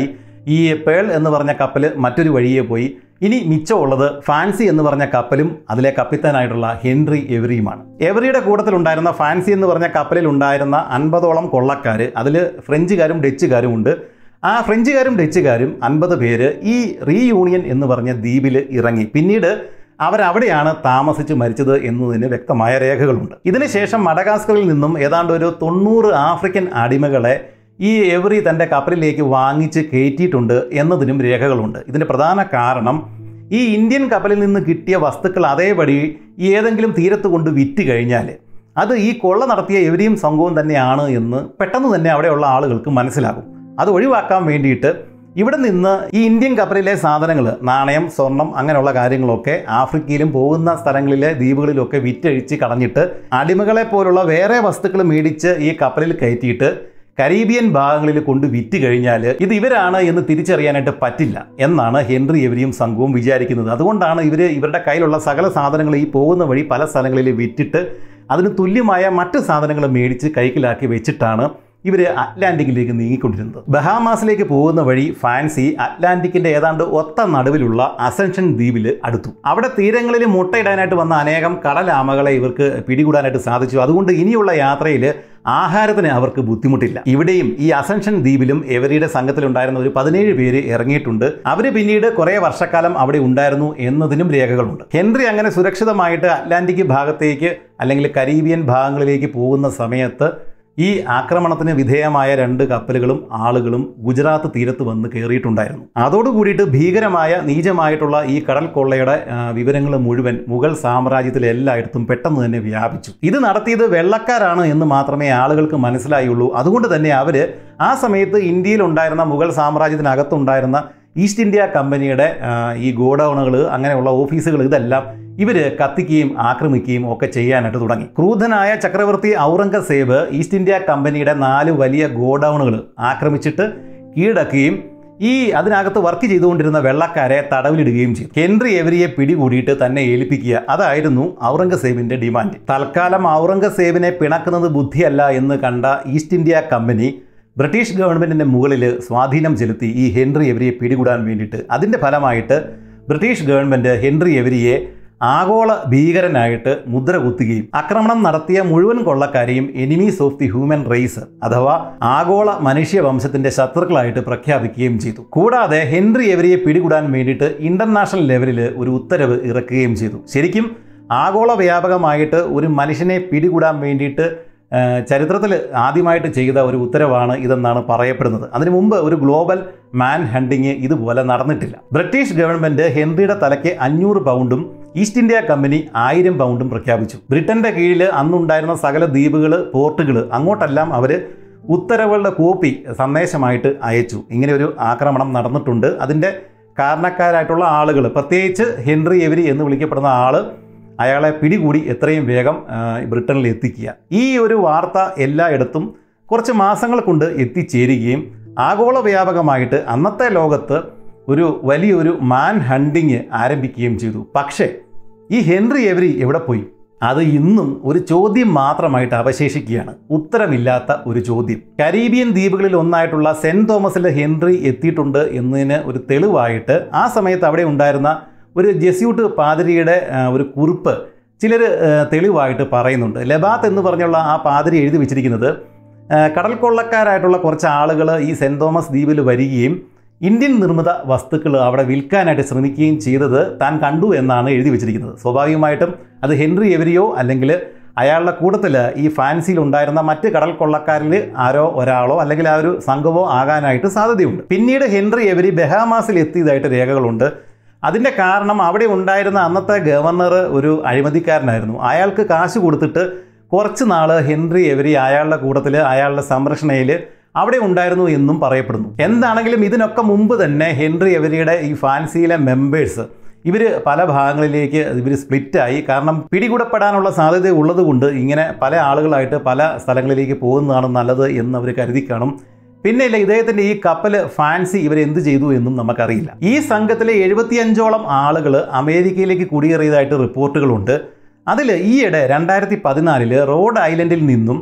ഈ പേൾ എന്ന് പറഞ്ഞ കപ്പൽ മറ്റൊരു വഴിയെ പോയി ഇനി മിച്ചമുള്ളത് ഫാൻസി എന്ന് പറഞ്ഞ കപ്പലും അതിലെ കപ്പിത്താനായിട്ടുള്ള ഹെൻറി എവറിയുമാണ് എവറിയുടെ കൂട്ടത്തിലുണ്ടായിരുന്ന ഫാൻസി എന്ന് പറഞ്ഞ കപ്പലിൽ ഉണ്ടായിരുന്ന അൻപതോളം കൊള്ളക്കാർ അതിൽ ഫ്രഞ്ചുകാരും ഡച്ചുകാരും ഉണ്ട് ആ ഫ്രഞ്ചുകാരും ഡച്ചുകാരും അൻപത് പേര് ഈ റീയൂണിയൻ എന്ന് പറഞ്ഞ ദ്വീപിൽ ഇറങ്ങി പിന്നീട് അവരവിടെയാണ് താമസിച്ച് മരിച്ചത് എന്നതിന് വ്യക്തമായ രേഖകളുണ്ട് ഇതിനുശേഷം മഡഗാസ്കറിൽ നിന്നും ഏതാണ്ട് ഒരു തൊണ്ണൂറ് ആഫ്രിക്കൻ അടിമകളെ ഈ എവറി തൻ്റെ കപ്പലിലേക്ക് വാങ്ങിച്ച് കയറ്റിയിട്ടുണ്ട് എന്നതിനും രേഖകളുണ്ട് ഇതിൻ്റെ പ്രധാന കാരണം ഈ ഇന്ത്യൻ കപ്പലിൽ നിന്ന് കിട്ടിയ വസ്തുക്കൾ അതേപടി ഏതെങ്കിലും തീരത്ത് കൊണ്ട് വിറ്റ് കഴിഞ്ഞാൽ അത് ഈ കൊള്ള നടത്തിയ എവരിയും സംഘവും തന്നെയാണ് എന്ന് പെട്ടെന്ന് തന്നെ അവിടെയുള്ള ആളുകൾക്ക് മനസ്സിലാകും അത് ഒഴിവാക്കാൻ വേണ്ടിയിട്ട് ഇവിടെ നിന്ന് ഈ ഇന്ത്യൻ കപ്പലിലെ സാധനങ്ങൾ നാണയം സ്വർണം അങ്ങനെയുള്ള കാര്യങ്ങളൊക്കെ ആഫ്രിക്കയിലും പോകുന്ന സ്ഥലങ്ങളിലെ ദ്വീപുകളിലൊക്കെ വിറ്റഴിച്ച് കളഞ്ഞിട്ട് അടിമകളെ പോലുള്ള വേറെ വസ്തുക്കൾ മേടിച്ച് ഈ കപ്പലിൽ കയറ്റിയിട്ട് കരീബിയൻ ഭാഗങ്ങളിൽ കൊണ്ട് വിറ്റ് കഴിഞ്ഞാൽ ഇത് ഇവരാണ് എന്ന് തിരിച്ചറിയാനായിട്ട് പറ്റില്ല എന്നാണ് ഹെൻറി എവരിയും സംഘവും വിചാരിക്കുന്നത് അതുകൊണ്ടാണ് ഇവർ ഇവരുടെ കയ്യിലുള്ള സകല സാധനങ്ങൾ ഈ പോകുന്ന വഴി പല സ്ഥലങ്ങളിൽ വിറ്റിട്ട് അതിന് തുല്യമായ മറ്റ് സാധനങ്ങൾ മേടിച്ച് കൈക്കലാക്കി വെച്ചിട്ടാണ് ഇവർ അറ്റ്ലാന്റിക്കിലേക്ക് നീങ്ങിക്കൊണ്ടിരുന്നത് ബഹാമാസിലേക്ക് പോകുന്ന വഴി ഫാൻസി അറ്റ്ലാന്റിക്കിന്റെ ഏതാണ്ട് ഒത്ത നടുവിലുള്ള അസെൻഷൻ ദ്വീപിൽ അടുത്തു അവിടെ തീരങ്ങളിൽ മുട്ടയിടാനായിട്ട് വന്ന അനേകം കടലാമകളെ ഇവർക്ക് പിടികൂടാനായിട്ട് സാധിച്ചു അതുകൊണ്ട് ഇനിയുള്ള യാത്രയിൽ ആഹാരത്തിന് അവർക്ക് ബുദ്ധിമുട്ടില്ല ഇവിടെയും ഈ അസെൻഷൻ ദ്വീപിലും എവരിയുടെ സംഘത്തിലുണ്ടായിരുന്ന ഒരു പതിനേഴ് പേര് ഇറങ്ങിയിട്ടുണ്ട് അവർ പിന്നീട് കുറേ വർഷക്കാലം അവിടെ ഉണ്ടായിരുന്നു എന്നതിനും രേഖകളുണ്ട് ഹെൻറി അങ്ങനെ സുരക്ഷിതമായിട്ട് അറ്റ്ലാന്റിക് ഭാഗത്തേക്ക് അല്ലെങ്കിൽ കരീബിയൻ ഭാഗങ്ങളിലേക്ക് പോകുന്ന സമയത്ത് ഈ ആക്രമണത്തിന് വിധേയമായ രണ്ട് കപ്പലുകളും ആളുകളും ഗുജറാത്ത് തീരത്ത് വന്ന് കയറിയിട്ടുണ്ടായിരുന്നു അതോടുകൂടിയിട്ട് ഭീകരമായ നീചമായിട്ടുള്ള ഈ കടൽ കൊള്ളയുടെ വിവരങ്ങൾ മുഴുവൻ മുഗൾ സാമ്രാജ്യത്തിലെ എല്ലായിടത്തും പെട്ടെന്ന് തന്നെ വ്യാപിച്ചു ഇത് നടത്തിയത് വെള്ളക്കാരാണ് എന്ന് മാത്രമേ ആളുകൾക്ക് മനസ്സിലായുള്ളൂ അതുകൊണ്ട് തന്നെ അവർ ആ സമയത്ത് ഇന്ത്യയിൽ ഉണ്ടായിരുന്ന മുഗൾ സാമ്രാജ്യത്തിനകത്തുണ്ടായിരുന്ന ഈസ്റ്റ് ഇന്ത്യ കമ്പനിയുടെ ആ, ഈ ഗോഡൗണുകൾ അങ്ങനെയുള്ള ഓഫീസുകൾ ഇതെല്ലാം ഇവർ കത്തിക്കുകയും ആക്രമിക്കുകയും ഒക്കെ ചെയ്യാനായിട്ട് തുടങ്ങി ക്രൂധനായ ചക്രവർത്തി ഔറംഗസേബ് ഈസ്റ്റ് ഇന്ത്യ കമ്പനിയുടെ നാല് വലിയ ഗോഡൗണുകൾ ആക്രമിച്ചിട്ട് കീഴടക്കുകയും ഈ അതിനകത്ത് വർക്ക് ചെയ്തുകൊണ്ടിരുന്ന വെള്ളക്കാരെ തടവിലിടുകയും ചെയ്തു ഹെൻറി എവരിയെ പിടികൂടിയിട്ട് തന്നെ ഏൽപ്പിക്കുക അതായിരുന്നു ഔറംഗസേബിന്റെ ഡിമാൻഡ് തൽക്കാലം ഔറംഗസേബിനെ പിണക്കുന്നത് ബുദ്ധിയല്ല എന്ന് കണ്ട ഈസ്റ്റ് ഇന്ത്യ കമ്പനി ബ്രിട്ടീഷ് ഗവൺമെന്റിന്റെ മുകളിൽ സ്വാധീനം ചെലുത്തി ഈ ഹെൻറി എവരിയെ പിടികൂടാൻ വേണ്ടിയിട്ട് അതിന്റെ ഫലമായിട്ട് ബ്രിട്ടീഷ് ഗവൺമെന്റ് ഹെൻറി എവരിയെ ആഗോള ഭീകരനായിട്ട് മുദ്ര കുത്തുകയും ആക്രമണം നടത്തിയ മുഴുവൻ കൊള്ളക്കാരെയും enemies of the human race അഥവാ ആഗോള മനുഷ്യവംശത്തിന്റെ ശത്രുക്കളായിട്ട് പ്രഖ്യാപിക്കുകയും ചെയ്തു കൂടാതെ ഹെൻറി എവരിയെ പിടികൂടാൻ വേണ്ടിയിട്ട് ഇന്റർനാഷണൽ ലെവലിൽ ഒരു ഉത്തരവ് ഇറക്കുകയും ചെയ്തു ശരിക്കും ആഗോള വ്യാപകമായിട്ട് ഒരു മനുഷ്യനെ പിടികൂടാൻ വേണ്ടിയിട്ട് ചരിത്രത്തിൽ ആദ്യമായിട്ട് ചെയ്ത ഒരു ഉത്തരവാണ് ഇതെന്നാണ് പറയപ്പെടുന്നത് അതിനു മുമ്പ് ഒരു ഗ്ലോബൽ മാൻ ഹണ്ടിങ് ഇതുപോലെ നടന്നിട്ടില്ല ബ്രിട്ടീഷ് ഗവൺമെന്റ് ഹെൻറിയുടെ തലയ്ക്ക് അഞ്ഞൂറ് പൗണ്ടും ഈസ്റ്റ് ഇന്ത്യ കമ്പനി ആയിരം പൗണ്ടും പ്രഖ്യാപിച്ചു ബ്രിട്ടന്റെ കീഴിൽ അന്നുണ്ടായിരുന്ന സകല ദ്വീപുകൾ പോർട്ടുകൾ അങ്ങോട്ടെല്ലാം അവർ ഉത്തരവുകളുടെ കോപ്പി സന്ദേശമായിട്ട് അയച്ചു ഇങ്ങനെ ഒരു ആക്രമണം നടന്നിട്ടുണ്ട് അതിൻ്റെ കാരണക്കാരായിട്ടുള്ള ആളുകൾ പ്രത്യേകിച്ച് ഹെൻറി എവരി എന്ന് വിളിക്കപ്പെടുന്ന ആള് അയാളെ പിടികൂടി എത്രയും വേഗം ആ, ബ്രിട്ടനിൽ എത്തിക്കുക ഈ ഒരു വാർത്ത എല്ലായിടത്തും കുറച്ച് മാസങ്ങൾ കൊണ്ട് എത്തിച്ചേരുകയും ആഗോള വ്യാപകമായിട്ട് അന്നത്തെ ലോകത്ത് ഒരു വലിയൊരു മാൻ ഹണ്ടിങ് ആരംഭിക്കുകയും ചെയ്തു പക്ഷേ ഈ ഹെൻറി എവരി എവിടെ പോയി അത് ഇന്നും ഒരു ചോദ്യം മാത്രമായിട്ട് അവശേഷിക്കുകയാണ് ഉത്തരമില്ലാത്ത ഒരു ചോദ്യം കരീബിയൻ ദ്വീപുകളിൽ ഒന്നായിട്ടുള്ള സെന്റ് തോമസിൽ ഹെൻറി എത്തിയിട്ടുണ്ട് എന്നതിന് ഒരു തെളിവായിട്ട് ആ സമയത്ത് അവിടെ ഉണ്ടായിരുന്ന ഒരു ജെസ്യൂട്ട് പാതിരിയുടെ ആ, ഒരു കുറിപ്പ് ചിലർ തെളിവായിട്ട് പറയുന്നുണ്ട് ലബാത്ത് എന്ന് പറഞ്ഞുള്ള ആ പാതിരി എഴുതി വെച്ചിരിക്കുന്നത് ആ, കടൽ കൊള്ളക്കാരായിട്ടുള്ള കുറച്ച് ആളുകൾ ഈ സെൻറ് തോമസ് ദ്വീപിൽ വരികയും ഇന്ത്യൻ നിർമ്മിത വസ്തുക്കൾ അവിടെ വിൽക്കാനായിട്ട് ശ്രമിക്കുകയും ചെയ്തത് താൻ കണ്ടു എന്നാണ് എഴുതി വെച്ചിരിക്കുന്നത് സ്വാഭാവികമായിട്ടും അത് ഹെൻറി എവരിയോ അല്ലെങ്കിൽ അയാളുടെ കൂട്ടത്തിൽ ഈ ഫാൻസിയിൽ ഉണ്ടായിരുന്ന മറ്റ് കടൽ കൊള്ളക്കാരിൽ ആരോ ഒരാളോ അല്ലെങ്കിൽ ആ ഒരു സംഘമോ ആകാനായിട്ട് സാധ്യതയുണ്ട് പിന്നീട് ഹെൻറി എവരി ബഹാമാസിൽ എത്തിയതായിട്ട് രേഖകളുണ്ട് അതിൻ്റെ കാരണം അവിടെ ഉണ്ടായിരുന്ന അന്നത്തെ ഗവർണർ ഒരു അഴിമതിക്കാരനായിരുന്നു അയാൾക്ക് കാശ് കൊടുത്തിട്ട് കുറച്ച് നാൾ ഹെൻറി എവരി അയാളുടെ കൂട്ടത്തിൽ അയാളുടെ സംരക്ഷണയിൽ അവിടെ ഉണ്ടായിരുന്നു എന്നും പറയപ്പെടുന്നു എന്താണെങ്കിലും ഇതിനൊക്കെ മുമ്പ് തന്നെ ഹെൻറി എവരിയുടെ ഈ ഫാൻസിയിലെ മെമ്പേഴ്സ് ഇവർ പല ഭാഗങ്ങളിലേക്ക് ഇവർ സ്പ്ലിറ്റായി കാരണം പിടികൂടപ്പെടാനുള്ള സാധ്യത ഉള്ളതുകൊണ്ട് ഇങ്ങനെ പല ആളുകളായിട്ട് പല സ്ഥലങ്ങളിലേക്ക് പോകുന്നതാണ് നല്ലത് എന്ന് അവർ കരുതി കാണും പിന്നെ ഇല്ല ഇദ്ദേഹത്തിന്റെ ഈ കപ്പൽ ഫാൻസി ഇവർ എന്ത് ചെയ്തു എന്നും നമുക്കറിയില്ല ഈ സംഘത്തിലെ എഴുപത്തിയഞ്ചോളം ആളുകൾ അമേരിക്കയിലേക്ക് കുടിയേറിയതായിട്ട് റിപ്പോർട്ടുകളുണ്ട് അതിൽ ഈയിടെ രണ്ടായിരത്തി പതിനാലില് റോഡ് ഐലൻഡിൽ നിന്നും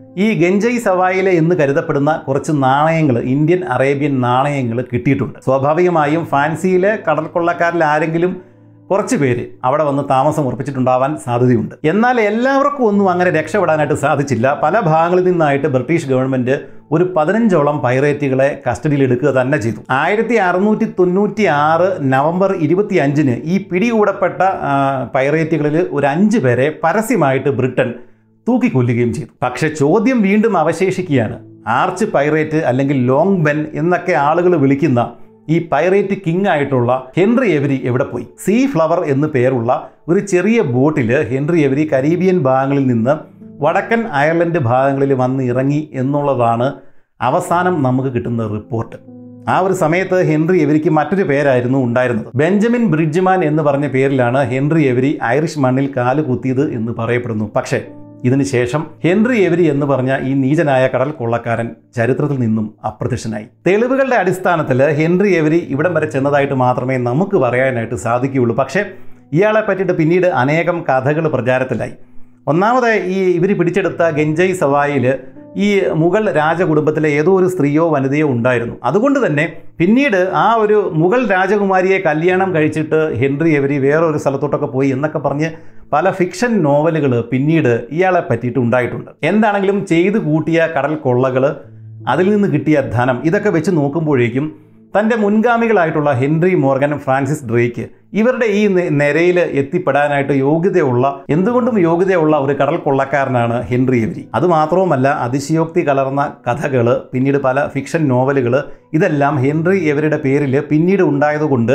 ഈ ഗഞ്ചൈ സവായിലെ എന്ന് കരുതപ്പെടുന്ന കുറച്ച് നാണയങ്ങൾ ഇന്ത്യൻ അറേബ്യൻ നാണയങ്ങൾ കിട്ടിയിട്ടുണ്ട് സ്വാഭാവികമായും ഫാൻസിയിലെ കടൽ കൊള്ളക്കാരിൽ ആരെങ്കിലും കുറച്ച് പേര് അവിടെ വന്ന് താമസം ഉറപ്പിച്ചിട്ടുണ്ടാവാൻ സാധ്യതയുണ്ട് എന്നാൽ എല്ലാവർക്കും ഒന്നും അങ്ങനെ രക്ഷപ്പെടാനായിട്ട് സാധിച്ചില്ല പല ഭാഗങ്ങളിൽ നിന്നായിട്ട് ബ്രിട്ടീഷ് ഗവൺമെൻറ് ഒരു പതിനഞ്ചോളം പൈറേറ്റുകളെ കസ്റ്റഡിയിൽ എടുക്കുക തന്നെ ചെയ്തു ആയിരത്തി അറുന്നൂറ്റി തൊണ്ണൂറ്റി ആറ് നവംബർ ഇരുപത്തി അഞ്ചിന് ഈ പിടികൂടപ്പെട്ട ആ, പൈറേറ്റുകളിൽ ഒരു അഞ്ച് പേരെ പരസ്യമായിട്ട് ബ്രിട്ടൻ തൂക്കിക്കൊല്ലുകയും ചെയ്തു പക്ഷെ ചോദ്യം വീണ്ടും അവശേഷിക്കുകയാണ് ആർച്ച് പൈറേറ്റ് അല്ലെങ്കിൽ ലോങ് ബെൻ എന്നൊക്കെ ആളുകൾ വിളിക്കുന്ന ഈ പൈറേറ്റ് കിങ് ആയിട്ടുള്ള ഹെൻറി എവരി എവിടെ പോയി സീ ഫ്ലവർ എന്ന് പേരുള്ള ഒരു ചെറിയ ബോട്ടിൽ ഹെൻറി എവരി കരീബിയൻ ഭാഗങ്ങളിൽ നിന്ന് വടക്കൻ അയർലൻഡ് ഭാഗങ്ങളിൽ വന്ന് ഇറങ്ങി എന്നുള്ളതാണ് അവസാനം നമുക്ക് കിട്ടുന്ന റിപ്പോർട്ട് ആ ഒരു സമയത്ത് ഹെൻറി എവരിക്ക് മറ്റൊരു പേരായിരുന്നു ഉണ്ടായിരുന്നത് ബെഞ്ചമിൻ ബ്രിഡ്ജ്മാൻ എന്ന് പറഞ്ഞ പേരിലാണ് ഹെൻറി എവരി ഐറിഷ് മണ്ണിൽ കാല് കുത്തിയത് എന്ന് പറയപ്പെടുന്നു പക്ഷേ ഇതിനു ശേഷം ഹെൻറി എവരി എന്ന് പറഞ്ഞ ഈ നീചനായ കടൽ കൊള്ളക്കാരൻ ചരിത്രത്തിൽ നിന്നും അപ്രത്യക്ഷനായി തെളിവുകളുടെ അടിസ്ഥാനത്തിൽ ഹെൻറി എവരി ഇവിടം വരെ ചെന്നതായിട്ട് മാത്രമേ നമുക്ക് പറയാനായിട്ട് സാധിക്കുകയുള്ളൂ പക്ഷേ ഇയാളെ പറ്റിയിട്ട് പിന്നീട് അനേകം കഥകൾ പ്രചാരത്തിലായി ഒന്നാമത് ഈ ഇവർ പിടിച്ചെടുത്ത ഗഞ്ചൈ സവായിൽ ഈ മുഗൾ രാജകുടുംബത്തിലെ ഏതോ ഒരു സ്ത്രീയോ വനിതയോ ഉണ്ടായിരുന്നു അതുകൊണ്ട് തന്നെ പിന്നീട് ആ ഒരു മുഗൾ രാജകുമാരിയെ കല്യാണം കഴിച്ചിട്ട് ഹെൻറി എവരി വേറൊരു സ്ഥലത്തോട്ടൊക്കെ പോയി എന്നൊക്കെ പറഞ്ഞ് പല ഫിക്ഷൻ നോവലുകൾ പിന്നീട് ഇയാളെ പറ്റിയിട്ട് ഉണ്ടായിട്ടുണ്ട് എന്താണെങ്കിലും ചെയ്തു കൂട്ടിയ കടൽ കൊള്ളകൾ അതിൽ നിന്ന് കിട്ടിയ ധനം ഇതൊക്കെ വെച്ച് നോക്കുമ്പോഴേക്കും തൻ്റെ മുൻഗാമികളായിട്ടുള്ള ഹെൻറി മോർഗൻ ഫ്രാൻസിസ് ഡ്രേക്ക് ഇവരുടെ ഈ നിരയിൽ എത്തിപ്പെടാനായിട്ട് യോഗ്യതയുള്ള എന്തുകൊണ്ടും യോഗ്യതയുള്ള ഒരു കടൽ കൊള്ളക്കാരനാണ് ഹെൻറി എവരി അതുമാത്രവുമല്ല അതിശയോക്തി കലർന്ന കഥകൾ പിന്നീട് പല ഫിക്ഷൻ നോവലുകൾ ഇതെല്ലാം ഹെൻറി എവരിയുടെ പേരിൽ പിന്നീട് ഉണ്ടായതുകൊണ്ട്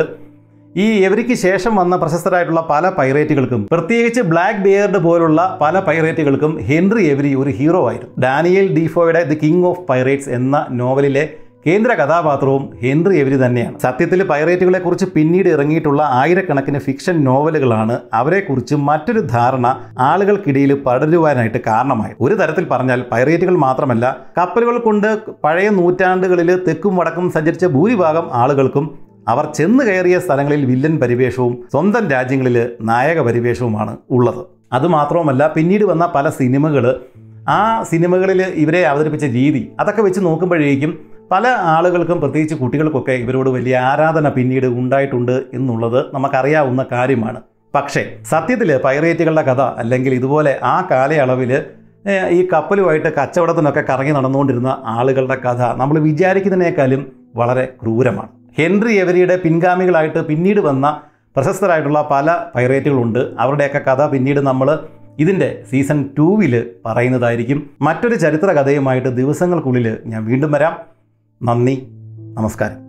ഈ എവരിക്ക് ശേഷം വന്ന പ്രശസ്തരായിട്ടുള്ള പല പൈറേറ്റുകൾക്കും പ്രത്യേകിച്ച് ബ്ലാക്ക് ബിയർഡ് പോലുള്ള പല പൈറേറ്റുകൾക്കും ഹെൻറി എവരി ഒരു ഹീറോ ആയിരുന്നു ഡാനിയൽ ഡിഫോയുടെ ദി കിങ് ഓഫ് പൈറേറ്റ്സ് എന്ന നോവലിലെ കേന്ദ്ര കഥാപാത്രവും ഹെൻറി എവരി തന്നെയാണ് സത്യത്തിൽ പൈറേറ്റുകളെ കുറിച്ച് പിന്നീട് ഇറങ്ങിയിട്ടുള്ള ആയിരക്കണക്കിന് ഫിക്ഷൻ നോവലുകളാണ് അവരെക്കുറിച്ച് മറ്റൊരു ധാരണ ആളുകൾക്കിടയിൽ പടരുവാനായിട്ട് കാരണമായത് ഒരു തരത്തിൽ പറഞ്ഞാൽ പൈറേറ്റുകൾ മാത്രമല്ല കപ്പലുകൾ കൊണ്ട് പഴയ നൂറ്റാണ്ടുകളിൽ തെക്കും വടക്കും സഞ്ചരിച്ച ഭൂരിഭാഗം ആളുകൾക്കും അവർ ചെന്ന് കയറിയ സ്ഥലങ്ങളിൽ വില്ലൻ പരിവേഷവും സ്വന്തം രാജ്യങ്ങളിൽ നായക പരിവേഷവുമാണ് ഉള്ളത് അതുമാത്രവുമല്ല പിന്നീട് വന്ന പല സിനിമകൾ ആ സിനിമകളിൽ ഇവരെ അവതരിപ്പിച്ച രീതി അതൊക്കെ വെച്ച് നോക്കുമ്പോഴേക്കും പല ആളുകൾക്കും പ്രത്യേകിച്ച് കുട്ടികൾക്കൊക്കെ ഇവരോട് വലിയ ആരാധന പിന്നീട് ഉണ്ടായിട്ടുണ്ട് എന്നുള്ളത് നമുക്കറിയാവുന്ന കാര്യമാണ് പക്ഷേ സത്യത്തിൽ പൈറേറ്റുകളുടെ കഥ അല്ലെങ്കിൽ ഇതുപോലെ ആ കാലയളവിൽ ഏഹ്, ഈ കപ്പലുമായിട്ട് കച്ചവടത്തിനൊക്കെ കറങ്ങി നടന്നുകൊണ്ടിരുന്ന ആളുകളുടെ കഥ നമ്മൾ വിചാരിക്കുന്നതിനേക്കാളും വളരെ ക്രൂരമാണ് ഹെൻറി എവരിയുടെ പിൻഗാമികളായിട്ട് പിന്നീട് വന്ന പ്രശസ്തരായിട്ടുള്ള പല പൈറേറ്റുകളുണ്ട് അവരുടെയൊക്കെ കഥ പിന്നീട് നമ്മൾ ഇതിൻ്റെ സീസൺ ടൂവിൽ പറയുന്നതായിരിക്കും മറ്റൊരു ചരിത്ര കഥയുമായിട്ട് ദിവസങ്ങൾക്കുള്ളിൽ ഞാൻ വീണ്ടും വരാം നന്ദി നമസ്കാരം